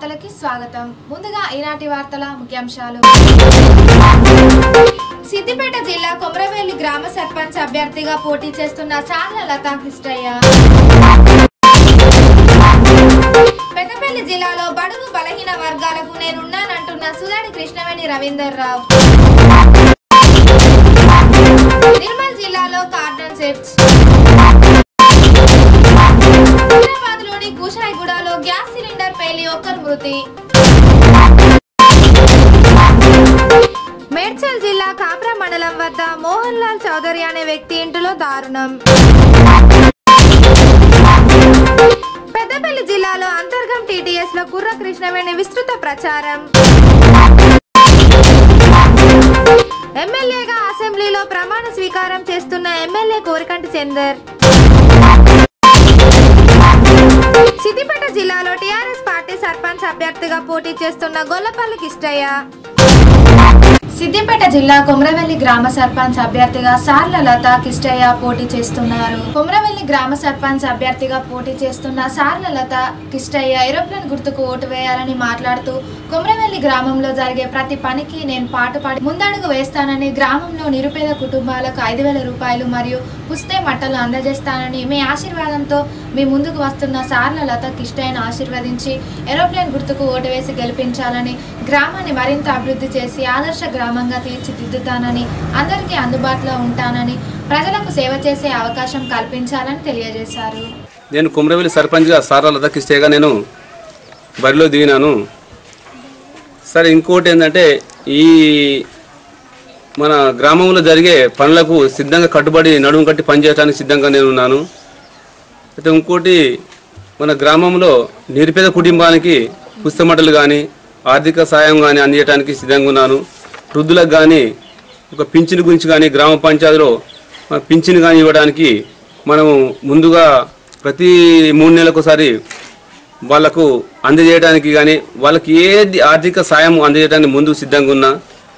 వార్తలకి స్వాగతం ముందుగా ఈనాటి వార్తల ముఖ్యాంశాలు సిద్దిపేట జిల్లా కొమరవెల్లి గ్రామ సర్పంచ్ అభ్యర్థిగా పోటీ చేస్తున్న సార్ల లతా కృష్ణయ్య పెద్దపల్లి జిల్లాలో బడుగు బలహీన వర్గాలకు నేనున్నానంటున్న సుధాడి కృష్ణవేణి రవీందర్ రావు నిర్మల్ జిల్లాలో కార్డన్ సెట్స్ హైదరాబాద్ లోని కుషాయిగూడలో గ్యాస్ సిలిండర్ పేలి ఒక్కరు మృతి మేడ్చల్ జిల్లా కాప్రా మండలం వద్ద మోహన్ లాల్ చౌదరి అనే వ్యక్తి ఇంటిలో దారుణం పెద్దపల్లి జిల్లాలో అంతర్గం టీటీఎస్ లో కుర్ర కృష్ణవేణి విస్తృత ప్రచారం ఎమ్మెల్యేగా అసెంబ్లీలో ప్రమాణ స్వీకారం చేస్తున్న ఎమ్మెల్యే కోరికంటి చందర్ సిద్దిపేట జిల్లాలో టీఆర్ఎస్ పార్టీ సర్పంచ్ అభ్యర్థిగా పోటీ చేస్తున్న గొల్లపల్లి కిష్టయ్య సిద్దిపేట జిల్లా కొమరవెల్లి గ్రామ సర్పంచ్ అభ్యర్థిగా సార్ల లత కిష్టయ్య పోటీ చేస్తున్నారు కొమరవెల్లి గ్రామ సర్పంచ్ అభ్యర్థిగా పోటీ చేస్తున్న సార్ల లత కిష్టయ్య ఏరోప్లేన్ గుర్తుకు ఓటు వేయాలని మాట్లాడుతూ కొమరవెల్లి గ్రామంలో జరిగే ప్రతి పనికి నేను పాటుపడి ముందడుగు వేస్తానని గ్రామంలో నిరుపేద కుటుంబాలకు ఐదు వేల రూపాయలు మరియు పుస్తే మట్టలు అందజేస్తానని మీ ఆశీర్వాదంతో మీ ముందుకు వస్తున్న సార్ల లత కిష్టయ్యను ఆశీర్వదించి ఏరోప్లేన్ గుర్తుకు ఓటు వేసి గెలిపించాలని గ్రామాన్ని మరింత అభివృద్ధి చేసి ఆదర్శ గ్రామంగా తీర్చిదిద్దుతానని అందరికీ అందుబాటులో ఉంటానని ప్రజలకు సేవ చేసే అవకాశం కల్పించాలని తెలియజేశారు నేను కుమ్రవెల్లి సర్పంచ్గా సారా లత కిష్టేగా నేను బరిలో దిగినాను సరే ఇంకోటి ఏంటంటే ఈ మన గ్రామంలో జరిగే పనులకు సిద్ధంగా కట్టుబడి నడుము కట్టి పనిచేయడానికి సిద్ధంగా నేను ఉన్నాను అయితే ఇంకోటి మన గ్రామంలో నిరుపేద కుటుంబానికి పుస్తమటలు కానీ ఆర్థిక సాయం కానీ అందించడానికి సిద్ధంగా ఉన్నాను వృద్ధులకు కానీ ఒక పింఛన్ గురించి కానీ గ్రామ పంచాయతీలో మన పింఛన్ కానీ ఇవ్వడానికి మనము ముందుగా ప్రతి మూడు నెలలకు ఒకసారి వాళ్ళకు అందజేయడానికి కానీ వాళ్ళకి ఏది ఆర్థిక సాయం అందజేయడానికి ముందుకు సిద్ధంగా ఉన్నా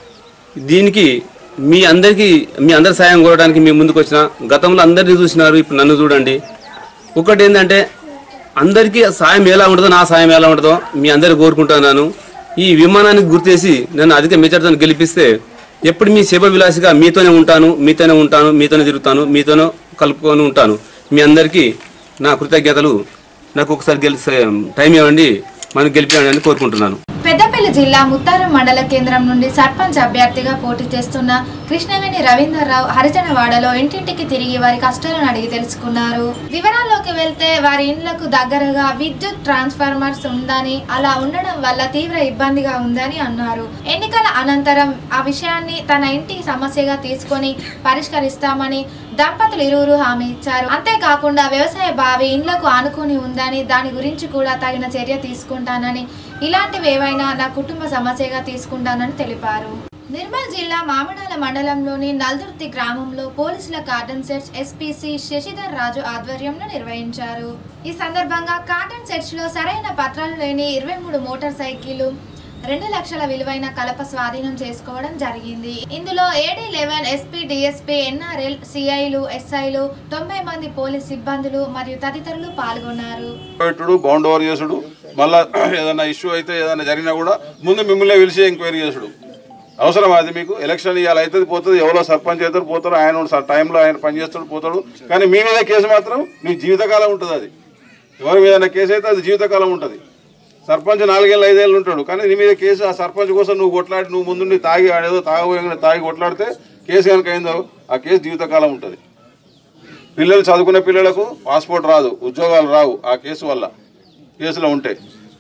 దీనికి మీ అందరికీ మీ అందరి సాయం కోరడానికి మీ ముందుకు వచ్చిన గతంలో అందరినీ చూసినారు ఇప్పుడు నన్ను చూడండి ఒకటి ఏంటంటే అందరికీ సాయం ఎలా ఉంటుందో నా సాయం ఎలా ఉంటుందో మీ అందరు కోరుకుంటున్నాను ఈ విమానానికి గుర్తేసి నన్ను అధిక మెజార్టీతో గెలిపిస్తే ఎప్పుడు మీ సేవ విలాసిగా మీతోనే ఉంటాను మీతోనే ఉంటాను మీతోనే తిరుగుతాను మీతోనే కలుపుకొని ఉంటాను మీ అందరికీ నా కృతజ్ఞతలు నాకు ఒకసారి గెలిచే టైం ఇవ్వండి మనం గెలిపించండి కోరుకుంటున్నాను పెద్దపల్లి జిల్లా ముత్తారం మండల కేంద్రం నుండి సర్పంచ్ అభ్యర్థిగా పోటీ చేస్తున్న కృష్ణవేణి రవీందర్రావు హరిజనవాడలో ఇంటింటికి తిరిగి వారి కష్టాలను అడిగి తెలుసుకున్నారు వివరాల్లోకి వెళ్తే వారి ఇండ్లకు దగ్గరగా విద్యుత్ ట్రాన్స్ఫార్మర్స్ ఉందని అలా ఉండడం వల్ల తీవ్ర ఇబ్బందిగా ఉందని అన్నారు ఎన్నికల అనంతరం ఆ విషయాన్ని తన ఇంటి సమస్యగా తీసుకొని పరిష్కరిస్తామని దంపతులు ఇరువురు హామీ ఇచ్చారు అంతేకాకుండా వ్యవసాయ బావి ఇండ్లకు ఆనుకుని ఉందని దాని గురించి కూడా తగిన చర్య తీసుకుంటానని ఇలాంటివి ఏవైనా నా కుటుంబ సమస్యగా తీసుకుంటానని తెలిపారు నిర్మల్ జిల్లా మామిడాల మండలంలోని నల్దుర్తి గ్రామంలో పోలీసుల cordon search SPC Shashidhar Raju ఆధ్వర్యంలో నిర్వహించారు ఈ సందర్భంగా కార్డన్ సెర్చ్ లో సరైన పత్రాలు లేని ఇరవై మూడు మోటార్ సైకిళ్లు రెండు లక్షల విలువైన కలప స్వాధీనం చేసుకోవడం జరిగింది ఇందులో AD eleven SP DSP NRL సిఐలు ఎస్ఐలు తొంభై మంది పోలీస్ సిబ్బందులు మరియు తదితరులు పాల్గొన్నారు పెట్టుడు బౌండ్ ఓవర్ చేసుడు మళ్ళా ఏదైనా ఇష్యూ అయితే ఏదైనా జరిగినా కూడా ముందు మిమ్మల్ని పిలిచి ఎంక్వైరీ చేసుడు అవసరం అది మీకు ఎలక్షన్ ఇవాళ అవుతుంది పోతుంది ఎవరో సర్పంచ్ అవుతారు పోతారు ఆయన ఉన్న టైంలో ఆయన పనిచేస్తాడు పోతాడు కానీ మీ మీద కేసు మాత్రం మీ జీవితకాలం ఉంటుంది అది ఎవరి మీద కేసు అయితే అది జీవితకాలం ఉంటుంది సర్పంచ్ నాలుగేళ్ళు ఐదేళ్ళు ఉంటాడు కానీ నీ మీద కేసు ఆ సర్పంచ్ కోసం నువ్వు కొట్లాడి నువ్వు ముందుండి తాగి ఆడేదో తాగబోయే తాగి కొట్లాడితే కేసు కనుక అయిందో ఆ కేసు జీవితకాలం ఉంటుంది పిల్లలు చదువుకునే పిల్లలకు పాస్పోర్ట్ రాదు ఉద్యోగాలు రావు ఆ కేసు వల్ల కేసులో ఉంటే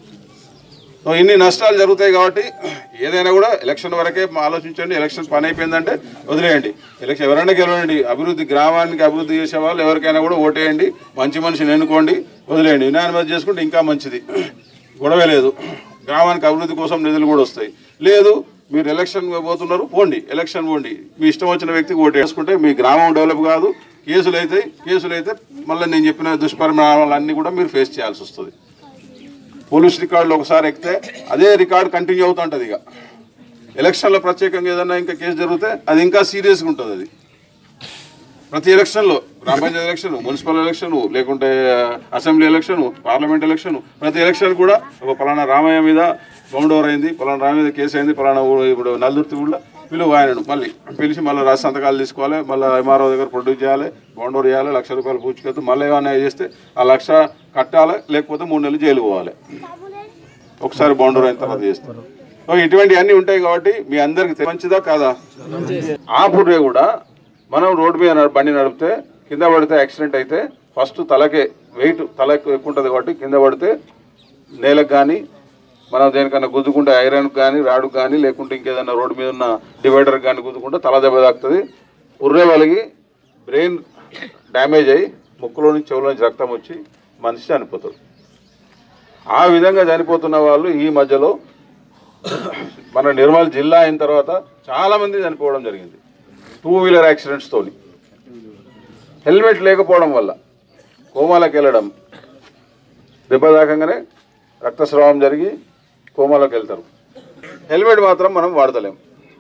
సో ఇన్ని నష్టాలు జరుగుతాయి కాబట్టి ఏదైనా కూడా ఎలక్షన్ వరకే ఆలోచించండి ఎలక్షన్ పని అయిపోయిందంటే వదిలేయండి ఎలక్షన్ ఎవరైనా గెలవండి అభివృద్ధి గ్రామానికి అభివృద్ధి చేసే వాళ్ళు ఎవరికైనా కూడా ఓటేయండి మంచి మనిషిని ఎన్నుకోండి వదిలేయండి యునానిమస్ చేసుకుంటే ఇంకా మంచిది గొడవే లేదు గ్రామానికి అభివృద్ధి కోసం నిధులు కూడా వస్తాయి లేదు మీరు ఎలక్షన్ పోతున్నారు పోండి ఎలక్షన్ పోండి మీ ఇష్టం వచ్చిన వ్యక్తికి ఓటు వేసుకుంటే మీ గ్రామం డెవలప్ కాదు కేసులు అయితే కేసులు అయితే మళ్ళీ నేను చెప్పిన దుష్పరిణామాలన్నీ కూడా మీరు ఫేస్ చేయాల్సి వస్తుంది పోలీస్ రికార్డులు ఒకసారి ఎక్కితే అదే రికార్డు కంటిన్యూ అవుతుంటుంది ఇక ఎలక్షన్లో ప్రత్యేకంగా ఏదైనా ఇంకా కేసు జరిగితే అది ఇంకా సీరియస్గా ఉంటుంది అది ప్రతి ఎలక్షన్లో గ్రామ పంచాయతీ ఎలక్షన్ మున్సిపల్ ఎలక్షన్ లేకుంటే అసెంబ్లీ ఎలక్షన్ పార్లమెంట్ ఎలక్షన్ ప్రతి ఎలక్షన్ కూడా ఒక పలానా రామయ్య మీద బౌండ్ ఓవర్ అయింది పలానా రామయ్య మీద కేసు అయింది పలానా ఊ- ఇప్పుడు నల్దుర్తి ఊళ్ళో పిలువ ఆయనను మళ్ళీ పిలిచి మళ్ళీ రాసి సంతకాలు తీసుకోవాలి మళ్ళీ ఎంఆర్ఓ దగ్గర ప్రొడ్యూస్ చేయాలి బౌండ్ ఓవర్ చేయాలి లక్ష రూపాయలు పూచుకెళ్తే మళ్ళీ ఏమైనా చేస్తే ఆ లక్ష కట్టాలి లేకపోతే మూడు నెలలు జైలు పోవాలి ఒకసారి బౌండర్ అయిన తర్వాత చేస్తారు సో ఇటువంటివన్నీ ఉంటాయి కాబట్టి మీ అందరికి తె- మంచిదా కాదా ఆ పుర్రే కూడా మనం రోడ్డు మీద నడ- బండి నడిపితే కింద పడితే యాక్సిడెంట్ అయితే ఫస్ట్ తలకే వెయిట్ తలకు ఎక్కువ ఉంటుంది కాబట్టి కింద పడితే నేలకు కానీ మనం దేనికన్నా గుద్దుకుంటే ఐరన్ కానీ రాడు కానీ లేకుంటే ఇంకేదైనా రోడ్డు మీద ఉన్న డివైడర్ కానీ గుద్దుకుంటే తల దెబ్బ తాకుతుంది ఉర్రే వాళ్ళకి బ్రెయిన్ డ్యామేజ్ అయ్యి ముక్కులో నుంచి చెవులో నుంచి రక్తం వచ్చి మనిషి చనిపోతాడు ఆ విధంగా చనిపోతున్న వాళ్ళు ఈ మధ్యలో మన నిర్మల్ జిల్లా అయిన తర్వాత చాలా మంది చనిపోవడం జరిగింది టూ వీలర్ యాక్సిడెంట్స్ తోని హెల్మెట్ లేకపోవడం వల్ల కోమాలకు వెళ్ళడం దెబ్బ తాకంగానే రక్తస్రావం జరిగి కోమాలోకి వెళ్తారు హెల్మెట్ మాత్రం మనం వాడతలేం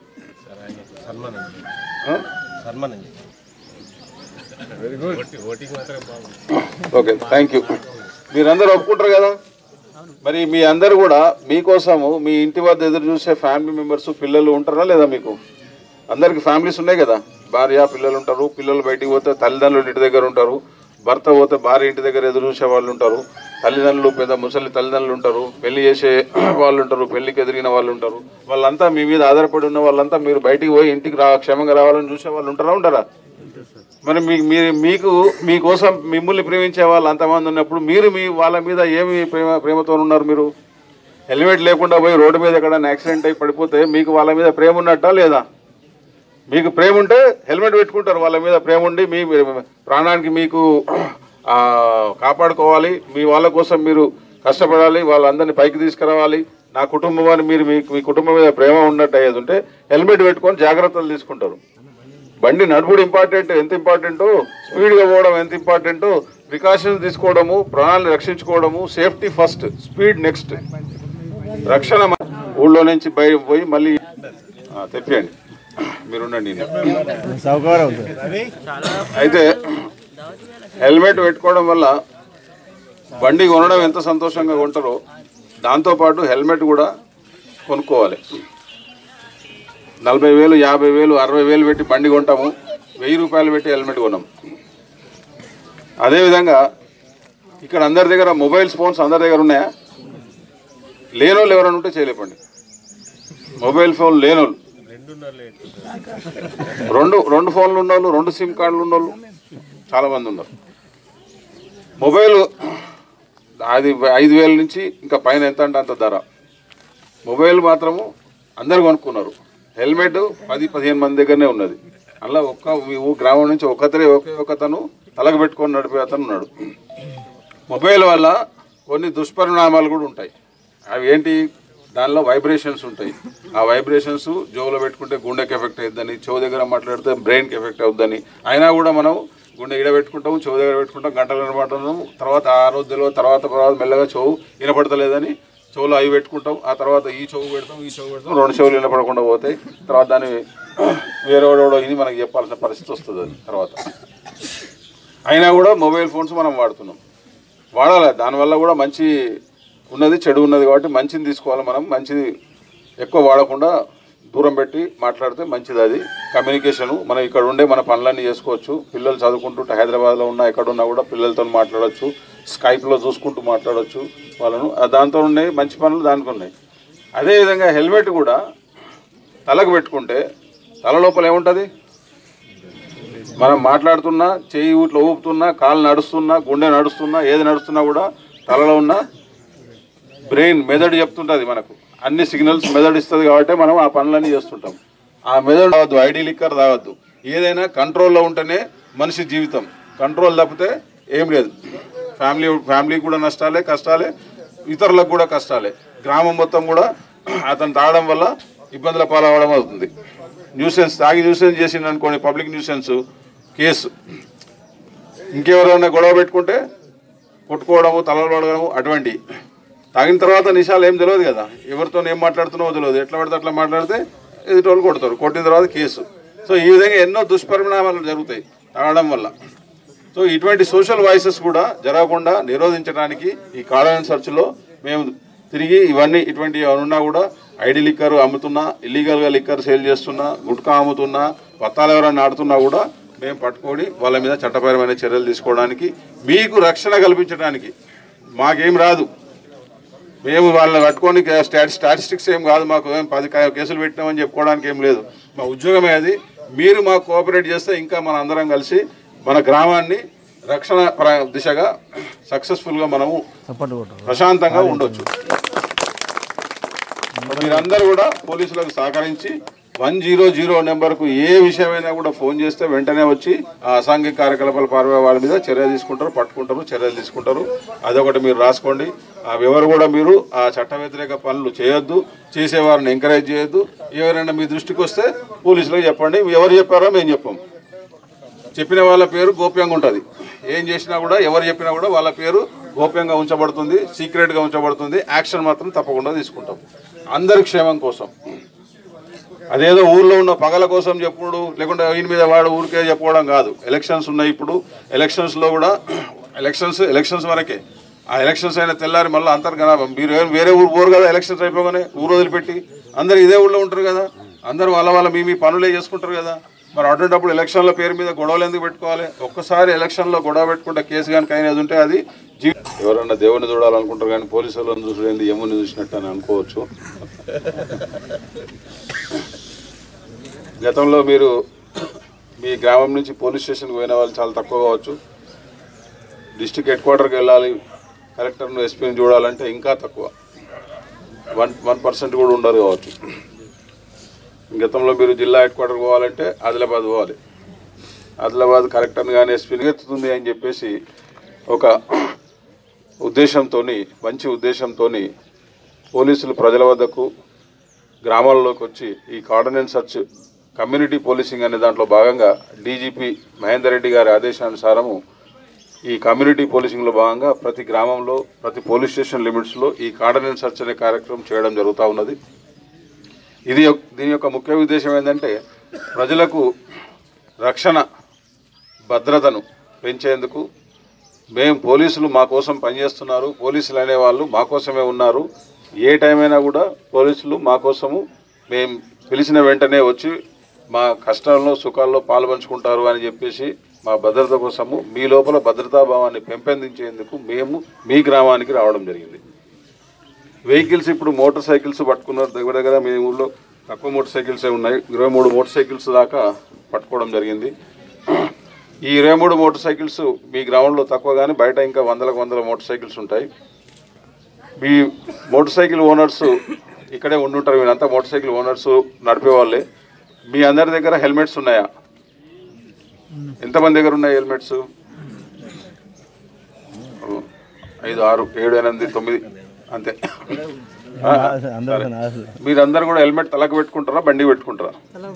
ఆ? ఓకే థ్యాంక్ యూ మీరందరూ ఒప్పుకుంటారు కదా మరి మీ అందరు కూడా మీకోసము మీ ఇంటి వద్ద ఎదురు చూసే ఫ్యామిలీ మెంబర్స్ పిల్లలు ఉంటారా లేదా మీకు అందరికి ఫ్యామిలీస్ ఉన్నాయి కదా భార్య పిల్లలు ఉంటారు పిల్లలు బయటికి పోతే తల్లిదండ్రులు ఇంటి దగ్గర ఉంటారు భర్త పోతే భార్య ఇంటి దగ్గర ఎదురు చూసే వాళ్ళు ఉంటారు తల్లిదండ్రులు పెద్ద ముసలి తల్లిదండ్రులు ఉంటారు పెళ్లి చేసే వాళ్ళు ఉంటారు పెళ్లికి ఎదిరిన వాళ్ళు ఉంటారు వాళ్ళంతా మీ మీద ఆధారపడి ఉన్న వాళ్ళంతా మీరు బయటికి పోయి ఇంటికి రా క్షేమంగా రావాలని చూసే వాళ్ళు ఉంటారా ఉంటారా మరి మీ మీరు మీకు మీకోసం మిమ్మల్ని ప్రేమించే వాళ్ళు అంతమంది ఉన్నప్పుడు మీరు మీ వాళ్ళ మీద ఏమి ప్రేమ ప్రేమతో ఉన్నారు మీరు హెల్మెట్ లేకుండా పోయి రోడ్డు మీద ఎక్కడైనా యాక్సిడెంట్ అయి పడిపోతే మీకు వాళ్ళ మీద ప్రేమ ఉన్నట్టా లేదా మీకు ప్రేమ ఉంటే హెల్మెట్ పెట్టుకుంటారు వాళ్ళ మీద ప్రేమ ఉండి మీ ప్రాణానికి మీకు ఆ, కాపాడుకోవాలి మీ వాళ్ళ కోసం మీరు కష్టపడాలి వాళ్ళందరినీ పైకి తీసుకురావాలి నా కుటుంబం అని మీరు మీ మీ కుటుంబం మీద ప్రేమ ఉన్నట్టు అయ్యేది ఉంటే హెల్మెట్ పెట్టుకొని జాగ్రత్తలు తీసుకుంటారు బండి నడుపుడు ఇంపార్టెంట్ ఎంత ఇంపార్టెంటో స్పీడ్గా పోవడం ఎంత ఇంపార్టెంటో ప్రికాషన్స్ తీసుకోవడము ప్రాణాలను రక్షించుకోవడము సేఫ్టీ ఫస్ట్ స్పీడ్ నెక్స్ట్ రక్షణ మ- ఊళ్ళో నుంచి బయట పోయి మళ్ళీ ఆ, తెప్పియండి మీరు ఉండండి అయితే హెల్మెట్ పెట్టుకోవడం వల్ల బండి కొనడం ఎంత సంతోషంగా కొంటారో దాంతోపాటు హెల్మెట్ కూడా కొనుక్కోవాలి నలభై వేలు యాభై వేలు అరవై వేలు పెట్టి బండి కొంటాము వెయ్యి రూపాయలు పెట్టి హెల్మెట్ కొన్నాం అదేవిధంగా ఇక్కడ అందరి దగ్గర మొబైల్ ఫోన్స్ అందరి దగ్గర ఉన్నాయా లేనోళ్ళు ఎవరైనా ఉంటే చేయలేపండి మొబైల్ ఫోన్ లేనోళ్ళు రెండు రెండు ఫోన్లు ఉన్నోళ్ళు రెండు సిమ్ కార్డులు ఉన్నోళ్ళు చాలా మంది ఉన్నారు మొబైల్ అది ఐదు వేల నుంచి ఇంకా పైన ఎంత అంటే అంత ధర మొబైల్ మాత్రము అందరు కొనుక్కున్నారు హెల్మెట్ పది పదిహేను మంది దగ్గరనే ఉన్నది అలా ఒక్క మీ ఊ గ్రామం నుంచి ఒకతరే ఒకే ఒకతను తలకు పెట్టుకొని నడిపే అతను ఉన్నాడు మొబైల్ వల్ల కొన్ని దుష్పరిణామాలు కూడా ఉంటాయి అవి ఏంటి దానిలో వైబ్రేషన్స్ ఉంటాయి ఆ వైబ్రేషన్స్ జోలో పెట్టుకుంటే గుండెకి ఎఫెక్ట్ అవుతుందని చెవు దగ్గర మాట్లాడితే బ్రెయిన్కి ఎఫెక్ట్ అవుతుందని అయినా కూడా మనం గుండె ఇడ పెట్టుకుంటాము చెవు దగ్గర పెట్టుకుంటాం గంటలు వినపడుతున్నాము తర్వాత ఆ రోజు తెలియదు తర్వాత తర్వాత మెల్లగా చెవు వినపడతలేదని చెవులో అవి పెట్టుకుంటాం ఆ తర్వాత ఈ చెవు పెడతాం ఈ చెవు పెడతాం రెండు చెవులు వినపడకుండా పోతాయి తర్వాత దాన్ని వేరే వాడో ఇది మనకి చెప్పాల్సిన పరిస్థితి వస్తుంది అది తర్వాత అయినా కూడా మొబైల్ ఫోన్స్ మనం వాడుతున్నాం వాడాలి దానివల్ల కూడా మంచి ఉన్నది చెడు ఉన్నది కాబట్టి మంచిని తీసుకోవాలి మనం మంచిది ఎక్కువ వాడకుండా దూరం పెట్టి మాట్లాడితే మంచిది అది కమ్యూనికేషను మనం ఇక్కడ ఉండే మన పనులన్నీ చేసుకోవచ్చు పిల్లలు చదువుకుంటుంటే హైదరాబాద్లో ఉన్నా ఎక్కడ ఉన్నా కూడా పిల్లలతో మాట్లాడవచ్చు స్కైప్లో చూసుకుంటూ మాట్లాడవచ్చు వాళ్ళను ఆ దాంతో ఉన్నాయి మంచి పనులు దానికి ఉన్నాయి అదేవిధంగా హెల్మెట్ కూడా తలకు పెట్టుకుంటే తల లోపల ఏముంటుంది మనం మాట్లాడుతున్నా చేయి ఇట్లా ఊపుతున్నా కాలు నడుస్తున్నా గుండె నడుస్తున్నా ఏది నడుస్తున్నా కూడా తలలో ఉన్న బ్రెయిన్ మెదడు చెప్తుంటుంది మనకు అన్ని సిగ్నల్స్ మెదడు ఇస్తుంది కాబట్టి మనం ఆ పనులన్నీ చేస్తుంటాం ఆ మెదడు తాగద్దు ఐడి లిక్కర్ తాగద్దు ఏదైనా కంట్రోల్లో ఉంటేనే మనిషి జీవితం కంట్రోల్ తప్పితే ఏం లేదు ఫ్యామిలీ ఫ్యామిలీకి కూడా నష్టాలే కష్టాలే ఇతరులకు కూడా కష్టాలే గ్రామం మొత్తం కూడా అతను తాగడం వల్ల ఇబ్బందుల పాలవడం అవుతుంది న్యూసెన్స్ తాగి న్యూసెన్స్ చేసిండు అనుకోండి పబ్లిక్ న్యూసెన్స్ కేసు ఇంకెవరైనా గొడవ పెట్టుకుంటే కొట్టుకోవడము తలలు పడడము అటువంటి తాగిన తర్వాత నిషాలు ఏం తెలియదు కదా ఎవరితో ఏం మాట్లాడుతున్నావో తెలియదు ఎట్లా పడితే అట్లా మాట్లాడితే ఎదుటోళ్ళు కొడతారు కొట్టిన తర్వాత కేసు సో ఈ విధంగా ఎన్నో దుష్పరిణామాలు జరుగుతాయి తాగడం వల్ల సో ఇటువంటి సోషల్ వాయిసెస్ కూడా జరగకుండా నిరోధించడానికి ఈ కాలనీ సర్చ్లో మేము తిరిగి ఇవన్నీ ఇటువంటి ఉన్నా కూడా ఐడి లిక్కర్ అమ్ముతున్నా ఇల్లీగల్గా లిక్కర్ సేల్ చేస్తున్నా గుట్కా అమ్ముతున్నా పత్తాలు ఎవరైనా ఆడుతున్నా కూడా మేము పట్టుకొని వాళ్ళ మీద చట్టపరమైన చర్యలు తీసుకోవడానికి మీకు రక్షణ కల్పించడానికి మాకేం రాదు మేము వాళ్ళని పట్టుకొని స్టాటి స్టాటిస్టిక్స్ ఏం కాదు మాకు ఏం పది కా- కేసులు పెట్టినామని చెప్పుకోవడానికి ఏం లేదు మా ఉద్యోగమే అది మీరు మాకు కోఆపరేట్ చేస్తే ఇంకా మన అందరం కలిసి మన గ్రామాన్ని రక్షణ ప్ర- దిశగా సక్సెస్ఫుల్గా మనము ప్రశాంతంగా ఉండొచ్చు మీరందరూ కూడా పోలీసులకు సహకరించి వన్ జీరో జీరో నెంబర్కు ఏ విషయమైనా కూడా ఫోన్ చేస్తే వెంటనే వచ్చి ఆ అసాంఘిక కార్యకలాపాల పాల్గొనే వాళ్ళ మీద చర్య తీసుకుంటారు పట్టుకుంటారు చర్యలు తీసుకుంటారు అదొకటి మీరు రాసుకోండి ఆ ఎవరు కూడా మీరు ఆ చట్ట వ్యతిరేక పనులు చేయొద్దు చేసేవారిని ఎంకరేజ్ చేయొద్దు ఎవరైనా మీ దృష్టికి వస్తే పోలీసులకు చెప్పండి ఎవరు చెప్పారో మేము చెప్పాం చెప్పిన వాళ్ళ పేరు గోప్యంగా ఉంటుంది ఏం చేసినా కూడా ఎవరు చెప్పినా కూడా వాళ్ళ పేరు గోప్యంగా ఉంచబడుతుంది సీక్రెట్గా ఉంచబడుతుంది యాక్షన్ మాత్రం తప్పకుండా తీసుకుంటాం అందరి క్షేమం కోసం అదేదో ఊర్లో ఉన్న పగల కోసం చెప్పుడు లేకుంటే ఈయన మీద వాడు ఊరికే చెప్పుకోవడం కాదు ఎలక్షన్స్ ఉన్నాయి ఇప్పుడు ఎలక్షన్స్లో కూడా ఎలక్షన్స్ ఎలక్షన్స్ వరకే ఆ ఎలక్షన్స్ అయిన తెల్లారి మళ్ళీ అంతర్గత మీరు ఏం వేరే ఊరు పోరు కదా ఎలక్షన్స్ అయిపోగానే ఊరు వదిలిపెట్టి అందరు ఇదే ఊళ్ళో ఉంటారు కదా అందరూ వాళ్ళ వాళ్ళ మీ మీ పనులే చేసుకుంటారు కదా మరి అటువంటిప్పుడు ఎలక్షన్ల పేరు మీద గొడవలు ఎందుకు పెట్టుకోవాలి ఒక్కసారి ఎలక్షన్లో గొడవ పెట్టుకుంటే కేసు కనుక అయినది ఉంటే అది జీ ఎవరన్నా దేవుని చూడాలనుకుంటారు కానీ పోలీసు వాళ్ళని చూసుడేంది యముని చూసినట్టు అని అనుకోవచ్చు గతంలో మీరు మీ గ్రామం నుంచి పోలీస్ స్టేషన్కి పోయిన వాళ్ళు చాలా తక్కువ కావచ్చు డిస్టిక్ హెడ్ క్వార్టర్కి వెళ్ళాలి కలెక్టర్ను ఎస్పీని చూడాలంటే ఇంకా తక్కువ వన్ వన్ పర్సెంట్ కూడా ఉండరు కావచ్చు గతంలో మీరు జిల్లా హెడ్ క్వార్టర్ పోవాలంటే ఆదిలాబాద్ పోవాలి ఆదిలాబాద్ కలెక్టర్ని కానీ ఎస్పీని ఎత్తుతుంది అని చెప్పేసి ఒక ఉద్దేశంతో మంచి ఉద్దేశంతో పోలీసులు ప్రజల వద్దకు గ్రామాల్లోకి వచ్చి ఈ కార్డనెన్స్ సర్చ్ కమ్యూనిటీ పోలీసింగ్ అనే దాంట్లో భాగంగా డీజీపీ మహేందర్ రెడ్డి గారి ఆదేశానుసారము ఈ కమ్యూనిటీ పోలీసింగ్లో భాగంగా ప్రతి గ్రామంలో ప్రతి పోలీస్ స్టేషన్ లిమిట్స్లో ఈ కార్డనెన్స్ సర్చ్ అనే కార్యక్రమం చేయడం జరుగుతూ ఉన్నది ఇది యొక్- దీని యొక్క ముఖ్య ఉద్దేశం ఏంటంటే ప్రజలకు రక్షణ భద్రతను పెంచేందుకు మేము పోలీసులు మా కోసం పనిచేస్తున్నారు పోలీసులు అనేవాళ్ళు మా కోసమే ఉన్నారు ఏ టైం అయినా కూడా పోలీసులు మా కోసము మేము పిలిచిన వెంటనే వచ్చి మా కష్టాల్లో సుఖాల్లో పాల్పంచుకుంటారు అని చెప్పేసి మా భద్రత కోసము మీ లోపల భద్రతాభావాన్ని పెంపొందించేందుకు మేము మీ గ్రామానికి రావడం జరిగింది వెహికల్స్ ఇప్పుడు మోటార్ సైకిల్స్ పట్టుకున్నారు దగ్గర దగ్గర మీ ఊళ్ళో తక్కువ మోటార్ సైకిల్సే ఉన్నాయి ఇరవై మూడు మోటార్ సైకిల్స్ దాకా పట్టుకోవడం జరిగింది ఈ ఇరవై మూడు మోటార్ సైకిల్స్ మీ గ్రౌండ్లో తక్కువ కానీ బయట ఇంకా వందలకు వందల మోటార్ సైకిల్స్ ఉంటాయి మీ మోటార్ సైకిల్ ఓనర్స్ ఇక్కడే ఉండుంటారు వీళ్ళంతా మోటార్ సైకిల్ ఓనర్స్ నడిపే వాళ్ళే మీ అందరి దగ్గర హెల్మెట్స్ ఉన్నాయా ఎంతమంది దగ్గర ఉన్నాయి హెల్మెట్స్ ఐదు ఆరు ఏడు ఎనిమిది తొమ్మిది అంతే ఆ, సరే. మీరందరూ కూడా హెల్మెట్ తలకు పెట్టుకుంటారా బండికి పెట్టుకుంటారా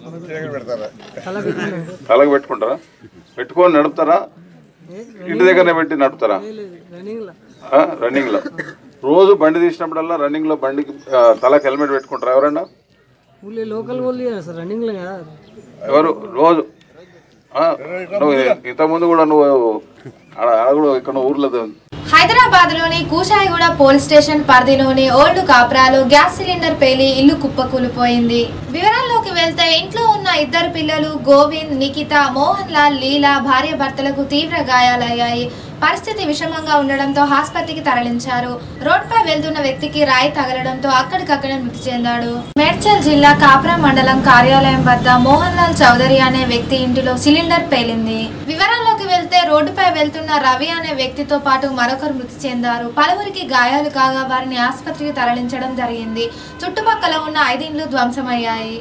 తలకు పెట్టుకుంటారా పెట్టుకొని నడుపుతారా ఇంటి దగ్గరనే పెట్టి నడుపుతారా ఆ, రన్నింగ్ లో రోజు బండి తీసినప్పుడల్లా రన్నింగ్ లో బండికి ఆ, తలకు హెల్మెట్ పెట్టుకుంటారా ఎవరన్నా ఊళ్ళో లోకల్ వాళ్ళు సార్ రన్నింగ్లో కదా ఎవరు రోజు ఆ, నువ్వు ఇంతకుముందు కూడా నువ్వు ఆడ ఆడ కూడా ఇక్కడ ఊర్లో హైదరాబాద్ లోని కూషాయిగూడ పోలీస్ స్టేషన్ పరిధిలోని ఓల్డ్ కాప్రాలో గ్యాస్ సిలిండర్ పేలి ఇల్లు కుప్పకూలిపోయింది వివరాల్లోకి వెళ్తే ఇంట్లో ఉన్న ఇద్దరు పిల్లలు గోవింద్ నిఖిత మోహన్ లాల్ లీలా భార్య భర్తలకు తీవ్ర గాయాలయ్యాయి పరిస్థితి విషమంగా ఉండడంతో ఆసుపత్రికి తరలించారు రోడ్పై వెళ్తున్న వ్యక్తికి రాయి తగలడంతో అక్కడికక్కడే మృతి చెందాడు మేడ్చల్ జిల్లా కాప్రా మండలం కార్యాలయం వద్ద మోహన్ లాల్ చౌదరి అనే వ్యక్తి ఇంటిలో సిలిండర్ పేలింది వివరాల్లోకి వెళ్తే రోడ్డుపై వెళ్తున్న రవి అనే వ్యక్తితో పాటు మరొకరు మృతి చెందారు పలువురికి గాయాలు కాగా వారిని ఆసుపత్రికి తరలించడం జరిగింది చుట్టుపక్కల ఉన్న ఐదిండ్లు ధ్వంసమయ్యాయి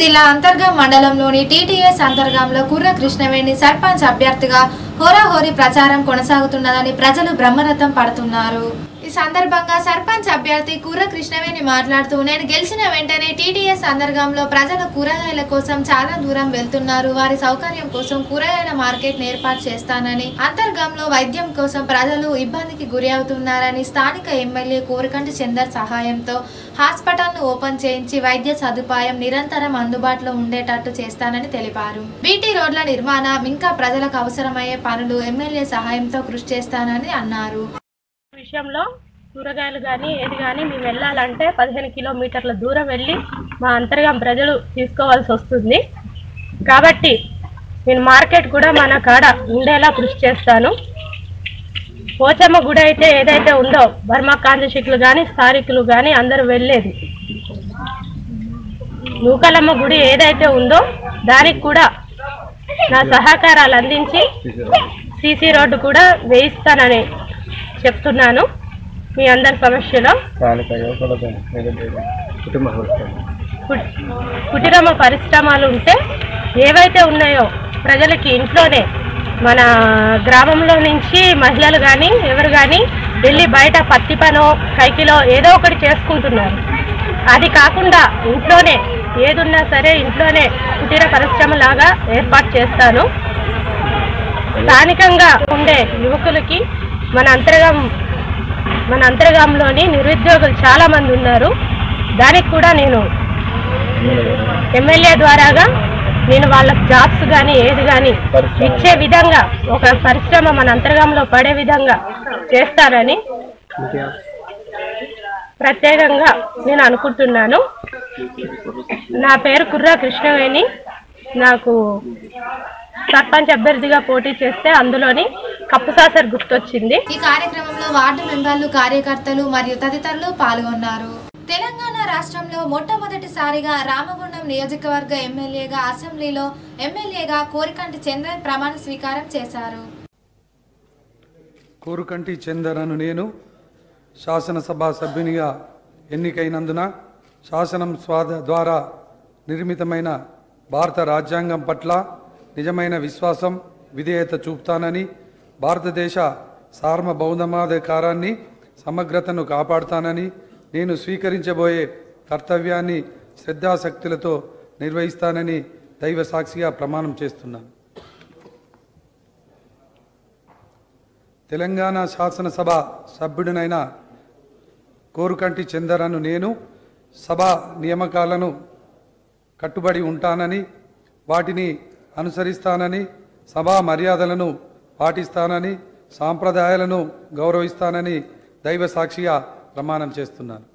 జిల్లా అంతర్గం మండలంలోని టీటీఎస్ అంతర్గంలో కుర్ర కృష్ణవేణి సర్పంచ్ అభ్యర్థిగా హోరాహోరీ ప్రచారం కొనసాగుతున్నదని ప్రజలు బ్రహ్మరథం పడుతున్నారు ఈ సందర్భంగా సర్పంచ్ అభ్యర్థి కుర్ర కృష్ణవేణి మాట్లాడుతూ నేను గెలిచిన వెంటనే టీటీఎస్ అంతర్గంలో ప్రజలు కూరగాయల కోసం చాలా దూరం వెళ్తున్నారు వారి సౌకర్యం కోసం కూరగాయల మార్కెట్ ఏర్పాటు చేస్తానని అంతర్గంలో వైద్యం కోసం ప్రజలు ఇబ్బందికి గురి అవుతున్నారని స్థానిక ఎమ్మెల్యే కోరకంటి చందర్ సహాయంతో హాస్పిటల్ను ఓపెన్ చేయించి వైద్య సదుపాయం నిరంతరం అందుబాటులో ఉండేటట్టు చేస్తానని తెలిపారు బీటీ రోడ్ల నిర్మాణం ఇంకా ప్రజలకు అవసరమయ్యే పనులు ఎమ్మెల్యే సహాయంతో కృషి చేస్తానని అన్నారు విషయంలో కూరగాయలు కానీ ఏది కానీ మేము వెళ్ళాలంటే పదిహేను కిలోమీటర్ల దూరం వెళ్ళి మా అంతర్గం ప్రజలు తీసుకోవాల్సి వస్తుంది కాబట్టి నేను మార్కెట్ కూడా మన కాడ ఉండేలా కృషి చేస్తాను పోచమ్మ గుడి అయితే ఏదైతే ఉందో బర్మా కాంజశికులు కానీ స్థానికులు కానీ అందరూ వెళ్ళేది నూకలమ్మ గుడి ఏదైతే ఉందో దానికి కూడా నా సహకారాలు అందించి సీసీ రోడ్డు కూడా వేయిస్తానని చెప్తున్నాను మీ అందరి సమస్యలో కుట్- కుటీరమ పరిశ్రమలు ఉంటే ఏవైతే ఉన్నాయో ప్రజలకి ఇంట్లోనే మన గ్రామంలో నుంచి మహిళలు కానీ ఎవరు కానీ వెళ్ళి బయట పత్తి పనో కైకిలో ఏదో ఒకటి చేసుకుంటున్నారు అది కాకుండా ఇంట్లోనే ఏదున్నా సరే ఇంట్లోనే కుటీర పరిశ్రమ లాగా ఏర్పాటు చేస్తాను స్థానికంగా ఉండే యువకులకి మన అంతర్గం మన అంతర్గంలోని నిరుద్యోగులు చాలా మంది ఉన్నారు దానికి కూడా నేను ఎమ్మెల్యే ద్వారాగా నేను వాళ్ళకి జాబ్స్ కానీ ఏది కానీ ఇచ్చే విధంగా ఒక పరిశ్రమ మన అంతర్గంలో పడే విధంగా చేస్తారని ప్రత్యేకంగా నేను అనుకుంటున్నాను నా పేరు కుర్రా కృష్ణవేణి నాకు సర్పంచ్ అభ్యర్థిగా పోటీ చేస్తే అందులోని కప్పు సాసర్ గుర్తొచ్చింది ఈ కార్యక్రమంలో వార్డు మెంబర్లు కార్యకర్తలు మరియు తదితరులు పాల్గొన్నారు తెలంగాణ రాష్ట్రంలో మొట్టమొదటిసారిగా రామగుండం నియోజకవర్గ ఎమ్మెల్యేగా అసెంబ్లీలో ఎమ్మెల్యేగా కోరికంటి చంద్రన్ ప్రమాణ స్వీకారం చేశారు కోరుకంటి చందరను నేను శాసనసభ సభ్యునిగా ఎన్నికైనందున శాసనం స్వాద ద్వారా నిర్మితమైన భారత రాజ్యాంగం పట్ల నిజమైన విశ్వాసం విధేయత చూపుతానని భారతదేశ సార్వభౌమాధికారాన్ని సమగ్రతను కాపాడుతానని నేను స్వీకరించబోయే కర్తవ్యాన్ని శ్రద్ధాశక్తులతో నిర్వహిస్తానని దైవ సాక్షిగా ప్రమాణం చేస్తున్నాను తెలంగాణ శాసనసభ సభ్యుడినైన కోరుకంటి చందరను నేను సభ నియామకాలను కట్టుబడి ఉంటానని వాటిని అనుసరిస్తానని సభా మర్యాదలను పాటిస్తానని సాంప్రదాయాలను గౌరవిస్తానని దైవ సాక్షిగా ప్రమాణం చేస్తున్నాను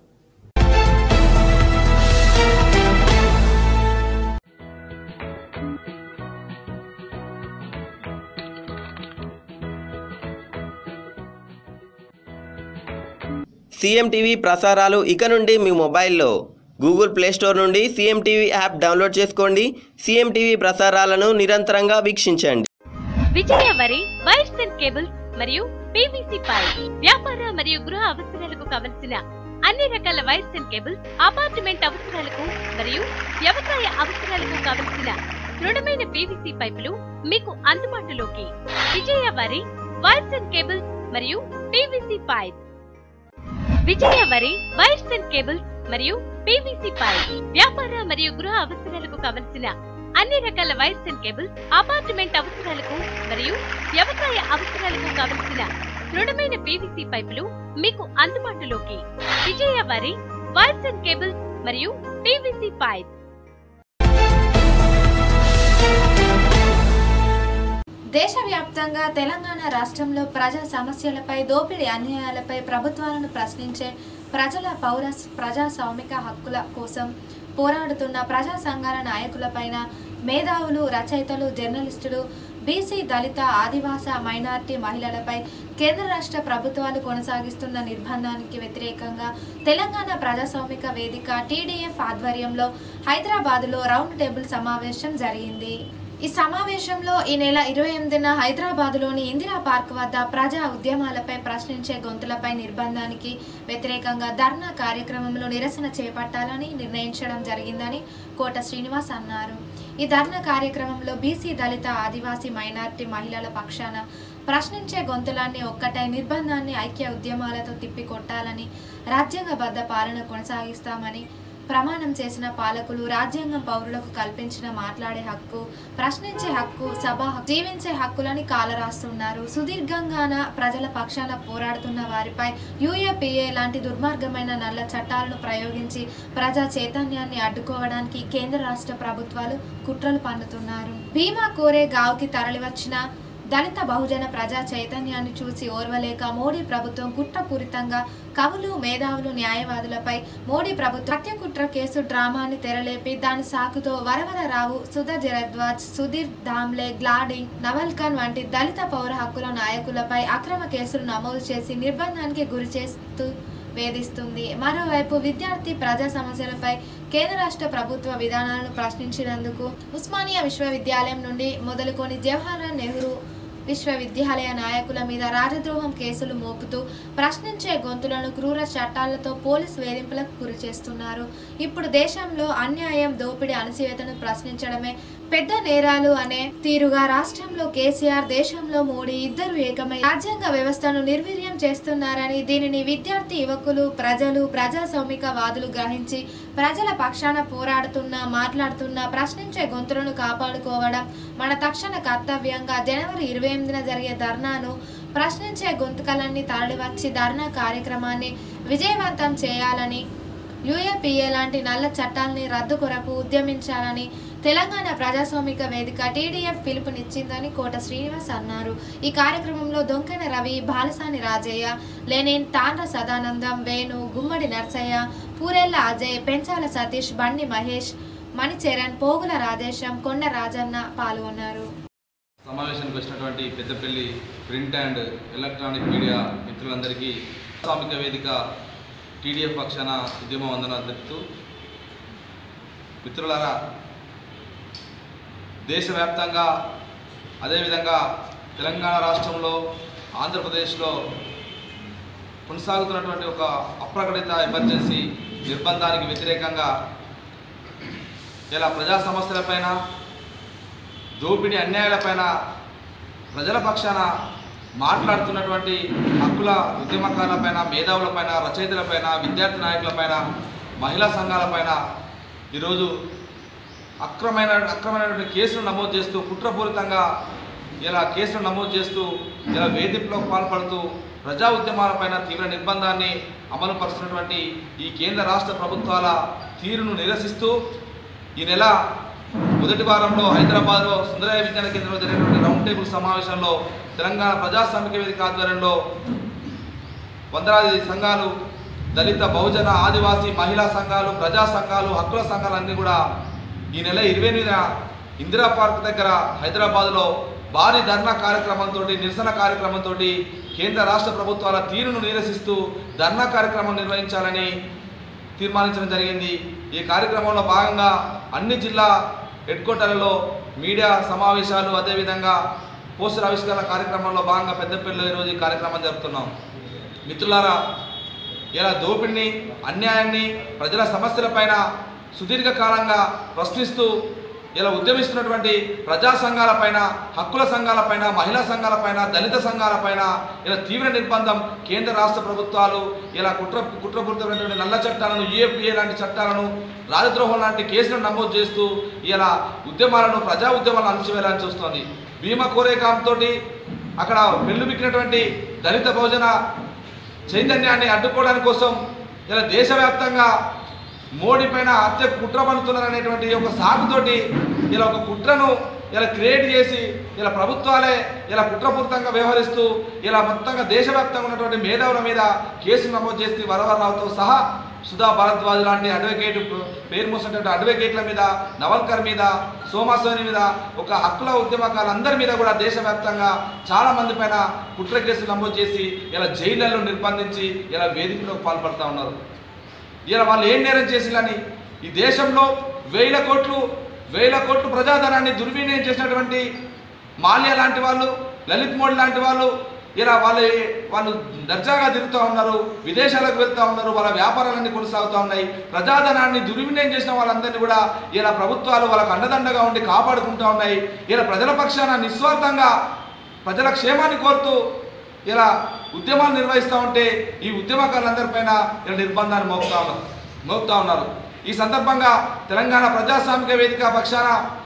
సీఎం టీవీ ప్రసారాలు ఇక నుండి మీ మొబైల్లో గూగుల్ ప్లే స్టోర్ నుండి సీఎం టీవీ యాప్ డౌన్లోడ్ చేసుకోండి సీఎం టీవీ ప్రసారాలను నిరంతరంగా వీక్షించండి Vijaya Vari wires and cables మరియు పీవీసీ పైప్ వ్యాపార మరియు గృహ అవసరాలకు కావలసిన అన్ని రకాల వైర్స్ అండ్ కేబుల్స్ అపార్ట్మెంట్ అవసరాలకు మరియు వ్యవసాయ అవసరాలకు కావలసిన దృఢమైన పీవీసీ పైపులు మీకు అందుబాటులోకి Vijaya Vari wires and cables మరియు PVC pipe Vijaya Vari wires and cables మరియు పీవీసీ పైప్ వ్యాపార మరియు గృహ అవసరాలకు కావలసిన అన్ని రకాల వైర్స్ అండ్ కేబుల్స్ అపార్ట్మెంట్ అవసరాలకు మరియు వ్యవసాయ అవసరాలకు కావలసిన దృఢమైన పీవీసీ పైపులు మీకు అందుబాటులోకి Vijaya Vari wires and cables మరియు పీవీసీ పైప్ దేశవ్యాప్తంగా తెలంగాణ రాష్ట్రంలో ప్రజా సమస్యలపై దోపిడీ అన్యాయాలపై ప్రభుత్వాలను ప్రశ్నించే ప్రజల పౌర ప్రజాస్వామిక హక్కుల కోసం పోరాడుతున్న ప్రజా సంఘాల నాయకులపైన మేధావులు రచయితలు జర్నలిస్టులు బీసీ దళిత ఆదివాస మైనార్టీ మహిళలపై కేంద్ర రాష్ట్ర ప్రభుత్వాలు కొనసాగిస్తున్న నిర్బంధానికి వ్యతిరేకంగా తెలంగాణ ప్రజాస్వామిక వేదిక టీడీఎఫ్ ఆధ్వర్యంలో హైదరాబాదులో రౌండ్ టేబుల్ సమావేశం జరిగింది ఈ సమావేశంలో ఈ నెల ఇరవై ఎనిమిదిన హైదరాబాద్లోని ఇందిరా పార్క్ వద్ద ప్రజా ఉద్యమాలపై ప్రశ్నించే గొంతులపై నిర్బంధానికి వ్యతిరేకంగా ధర్నా కార్యక్రమంలో నిరసన చేపట్టాలని నిర్ణయించడం జరిగిందని కోట శ్రీనివాస్ అన్నారు ఈ ధర్నా కార్యక్రమంలో బీసీ దళిత ఆదివాసీ మైనార్టీ మహిళల పక్షాన ప్రశ్నించే గొంతులాన్ని ఒక్కటై నిర్బంధాన్ని ఐక్య ఉద్యమాలతో తిప్పికొట్టాలని రాజ్యాంగబద్ధ పాలన కొనసాగిస్తామని ప్రమాణం చేసిన పాలకులు రాజ్యాంగం పౌరులకు కల్పించిన మాట్లాడే హక్కు ప్రశ్నించే హక్కు సభ హక్కు, జీవించే హక్కులని కాలరాస్తున్నారు సుదీర్ఘంగాన ప్రజల పక్షాన పోరాడుతున్న వారిపై యూఏపీఏ లాంటి దుర్మార్గమైన నల్ల చట్టాలను ప్రయోగించి ప్రజా చైతన్యాన్ని అడ్డుకోవడానికి కేంద్ర రాష్ట్ర ప్రభుత్వాలు కుట్రలు పన్నుతున్నారు భీమా కోరే గావుకి తరలివచ్చిన దళిత బహుజన ప్రజా చైతన్యాన్ని చూసి ఓర్వలేక మోడీ ప్రభుత్వం కుట్రపూరితంగా కవులు మేధావులు న్యాయవాదులపై మోడీ ప్రభుత్వం హత్యకుట్ర కేసు డ్రామాని తెరలేపి దాని సాకుతో వరవరరావు సుధా జరద్వాజ్ సుధీర్ ధామ్లే గ్లాడింగ్ నవల్కన్ వంటి దళిత పౌర హక్కుల నాయకులపై అక్రమ కేసులు నమోదు చేసి నిర్బంధానికి గురి చేస్తూ వేధిస్తుంది మరోవైపు విద్యార్థి ప్రజా సమస్యలపై కేంద్ర రాష్ట్ర ప్రభుత్వ విధానాలను ప్రశ్నించినందుకు ఉస్మానియా విశ్వవిద్యాలయం నుండి మొదలుకొని జవహర్లాల్ నెహ్రూ విశ్వవిద్యాలయ నాయకుల మీద రాజద్రోహం కేసులు మోపుతూ ప్రశ్నించే గొంతులను క్రూర చట్టాలతో పోలీస్ వేధింపులకు గురి చేస్తున్నారు ఇప్పుడు దేశంలో అన్యాయం దోపిడీ అణచివేతను ప్రశ్నించడమే పెద్ద నేరాలు అనే తీరుగా రాష్ట్రంలో కేసీఆర్ దేశంలో మోడీ ఇద్దరు ఏకమై రాజ్యాంగ వ్యవస్థను నిర్వీర్యం చేస్తున్నారని దీనిని విద్యార్థి యువకులు ప్రజలు ప్రజాస్వామిక వాదులు గ్రహించి ప్రజల పక్షాన పోరాడుతున్న మాట్లాడుతున్న ప్రశ్నించే గొంతులను కాపాడుకోవడం మన తక్షణ కర్తవ్యంగా జనవరి ఇరవై ఎనిమిదిన జరిగే ధర్నాను ప్రశ్నించే గొంతుకలన్నీ తరలివచ్చి ధర్నా కార్యక్రమాన్ని విజయవంతం చేయాలని యూఏపీఏ లాంటి నల్ల చట్టాలని రద్దు కొరకు ఉద్యమించాలని తెలంగాణ ప్రజాస్వామిక వేదిక టీడీఎఫ్ పిలుపునిచ్చిందని కోట శ్రీనివాస్ అన్నారు ఈ కార్యక్రమంలో దొంకెన రవి బాలసాని రాజయ్య లెనిన్ తాండ్ర సదానందం వేణు గుమ్మడి నర్సయ్య పూరెల్ల అజయ్ పెంచాల సతీష్ బండి మహేష్ మణిచరణ్ పోగుల రాజేశం కొండ రాజన్న పాల్గొన్నారు సమావేశానికి వచ్చినటువంటి Peddapalli print and electronic media మిత్రులందరికీ సామిక వేదిక టీడీఎఫ్ పక్షాన ఉద్యమ వందనాలు తెలుపుతూ మిత్రులారా దేశవ్యాప్తంగా అదేవిధంగా తెలంగాణ రాష్ట్రంలో ఆంధ్రప్రదేశ్లో కొనసాగుతున్నటువంటి ఒక అప్రకటిత ఎమర్జెన్సీ నిర్బంధానికి వ్యతిరేకంగా ఇలా ప్రజా సమస్యలపైన దోపిడీ అన్యాయాలపైన ప్రజల పక్షాన మాట్లాడుతున్నటువంటి హక్కుల ఉద్యమకారులపైన మేధావులపైన రచయితలపైన విద్యార్థి నాయకులపైన మహిళా సంఘాలపైన ఈరోజు అక్రమైన అక్రమైనటువంటి కేసులు నమోదు చేస్తూ కుట్రపూరితంగా ఇలా కేసులు నమోదు చేస్తూ ఇలా వేధింపులకు పాల్పడుతూ ప్రజా ఉద్యమాలపైన తీవ్ర నిర్బంధాన్ని అమలు పరుస్తున్నటువంటి ఈ కేంద్ర రాష్ట్ర ప్రభుత్వాల తీరును నిరసిస్తూ ఈ నెల మొదటి వారంలో హైదరాబాద్లో సుందరయ్య విజ్ఞాన కేంద్రంలో జరిగినటువంటి రౌండ్ టేబుల్ సమావేశంలో తెలంగాణ ప్రజాస్వామిక వేదిక ఆధ్వర్యంలో వందలాది సంఘాలు దళిత బహుజన ఆదివాసీ మహిళా సంఘాలు ప్రజా సంఘాలు హక్కుల సంఘాలన్నీ కూడా ఈ నెల ఇరవై ఎనిమిదిన ఇందిరా పార్క్ దగ్గర హైదరాబాద్లో భారీ ధర్నా కార్యక్రమంతో నిరసన కార్యక్రమంతో కేంద్ర రాష్ట్ర ప్రభుత్వాల తీరును నిరసిస్తూ ధర్నా కార్యక్రమం నిర్వహించాలని తీర్మానించడం జరిగింది ఈ కార్యక్రమంలో భాగంగా అన్ని జిల్లా హెడ్ క్వార్టర్లలో మీడియా సమావేశాలు అదేవిధంగా పోస్టర్ ఆవిష్కరణ కార్యక్రమంలో భాగంగా పెద్దపల్లిలో ఈరోజు ఈ కార్యక్రమం జరుపుతున్నాం మిత్రులారా ఇలా దోపిడిని అన్యాయాన్ని ప్రజల సమస్యలపైన సుదీర్ఘకాలంగా ప్రశ్నిస్తూ ఇలా ఉద్యమిస్తున్నటువంటి ప్రజా సంఘాలపైన హక్కుల సంఘాలపైన మహిళా సంఘాలపైన దళిత సంఘాలపైన ఇలా తీవ్ర నిర్బంధం కేంద్ర రాష్ట్ర ప్రభుత్వాలు ఇలా కుట్ర కుట్రపూరితమైనటువంటి నల్ల చట్టాలను యూఏపీఏ లాంటి చట్టాలను రాజద్రోహం లాంటి కేసులను నమోదు చేస్తూ ఇలా ఉద్యమాలను ప్రజా ఉద్యమాలను అణచివేయాలని చూస్తోంది భీమా కోరేకాంతో అక్కడ పెళ్ళుబిక్కినటువంటి దళిత బహుజన చైతన్యాన్ని అడ్డుకోవడానికి కోసం ఇలా దేశవ్యాప్తంగా మోడీ పైన హత్య కుట్ర పన్నుతున్నారనేటువంటి ఒక సాగుతోటి ఇలా ఒక కుట్రను ఇలా క్రియేట్ చేసి ఇలా ప్రభుత్వాలే ఇలా కుట్రపూరితంగా వ్యవహరిస్తూ ఇలా మొత్తంగా దేశవ్యాప్తంగా ఉన్నటువంటి మేధావుల మీద కేసులు నమోదు చేసి వరవరరావుతో సహా సుధా భారద్వాజ్ లాంటి అడ్వకేట్ పేరు మోసినటువంటి అడ్వకేట్ల మీద నవల్కర్ మీద సోమాసోని మీద ఒక హక్కుల ఉద్యమకాలందరి మీద కూడా దేశవ్యాప్తంగా చాలా మంది పైన కుట్ర కేసులు నమోదు చేసి ఇలా జైళ్లలో నిర్బంధించి ఇలా వేధింపులకు పాల్పడుతూ ఉన్నారు ఇలా వాళ్ళు ఏం నేరం చేసిలని ఈ దేశంలో వేల కోట్లు వేల కోట్లు ప్రజాధనాన్ని దుర్వినియోగం చేసినటువంటి మాల్య లాంటి వాళ్ళు లలిత్ మోడీ లాంటి వాళ్ళు ఇలా వాళ్ళు వాళ్ళు దర్జాగా తిరుగుతూ ఉన్నారు విదేశాలకు వెళ్తూ ఉన్నారు వాళ్ళ వ్యాపారాలన్నీ కొనసాగుతూ ఉన్నాయి ప్రజాధనాన్ని దుర్వినియోగం చేసిన వాళ్ళందరినీ కూడా ఇలా ప్రభుత్వాలు వాళ్ళకు అండదండగా ఉండి కాపాడుకుంటూ ఉన్నాయి ఇలా ప్రజల పక్షాన నిస్వార్థంగా ప్రజల క్షేమాన్ని కోరుతూ ఇలా ఉద్యమాలు నిర్వహిస్తూ ఉంటే ఈ ఉద్యమకారులందరిపైన ఇలా నిర్బంధాన్ని మోపుతా ఉన్నారు మోపుతా ఉన్నారు ఈ సందర్భంగా తెలంగాణ ప్రజాస్వామిక వేదిక పక్షాన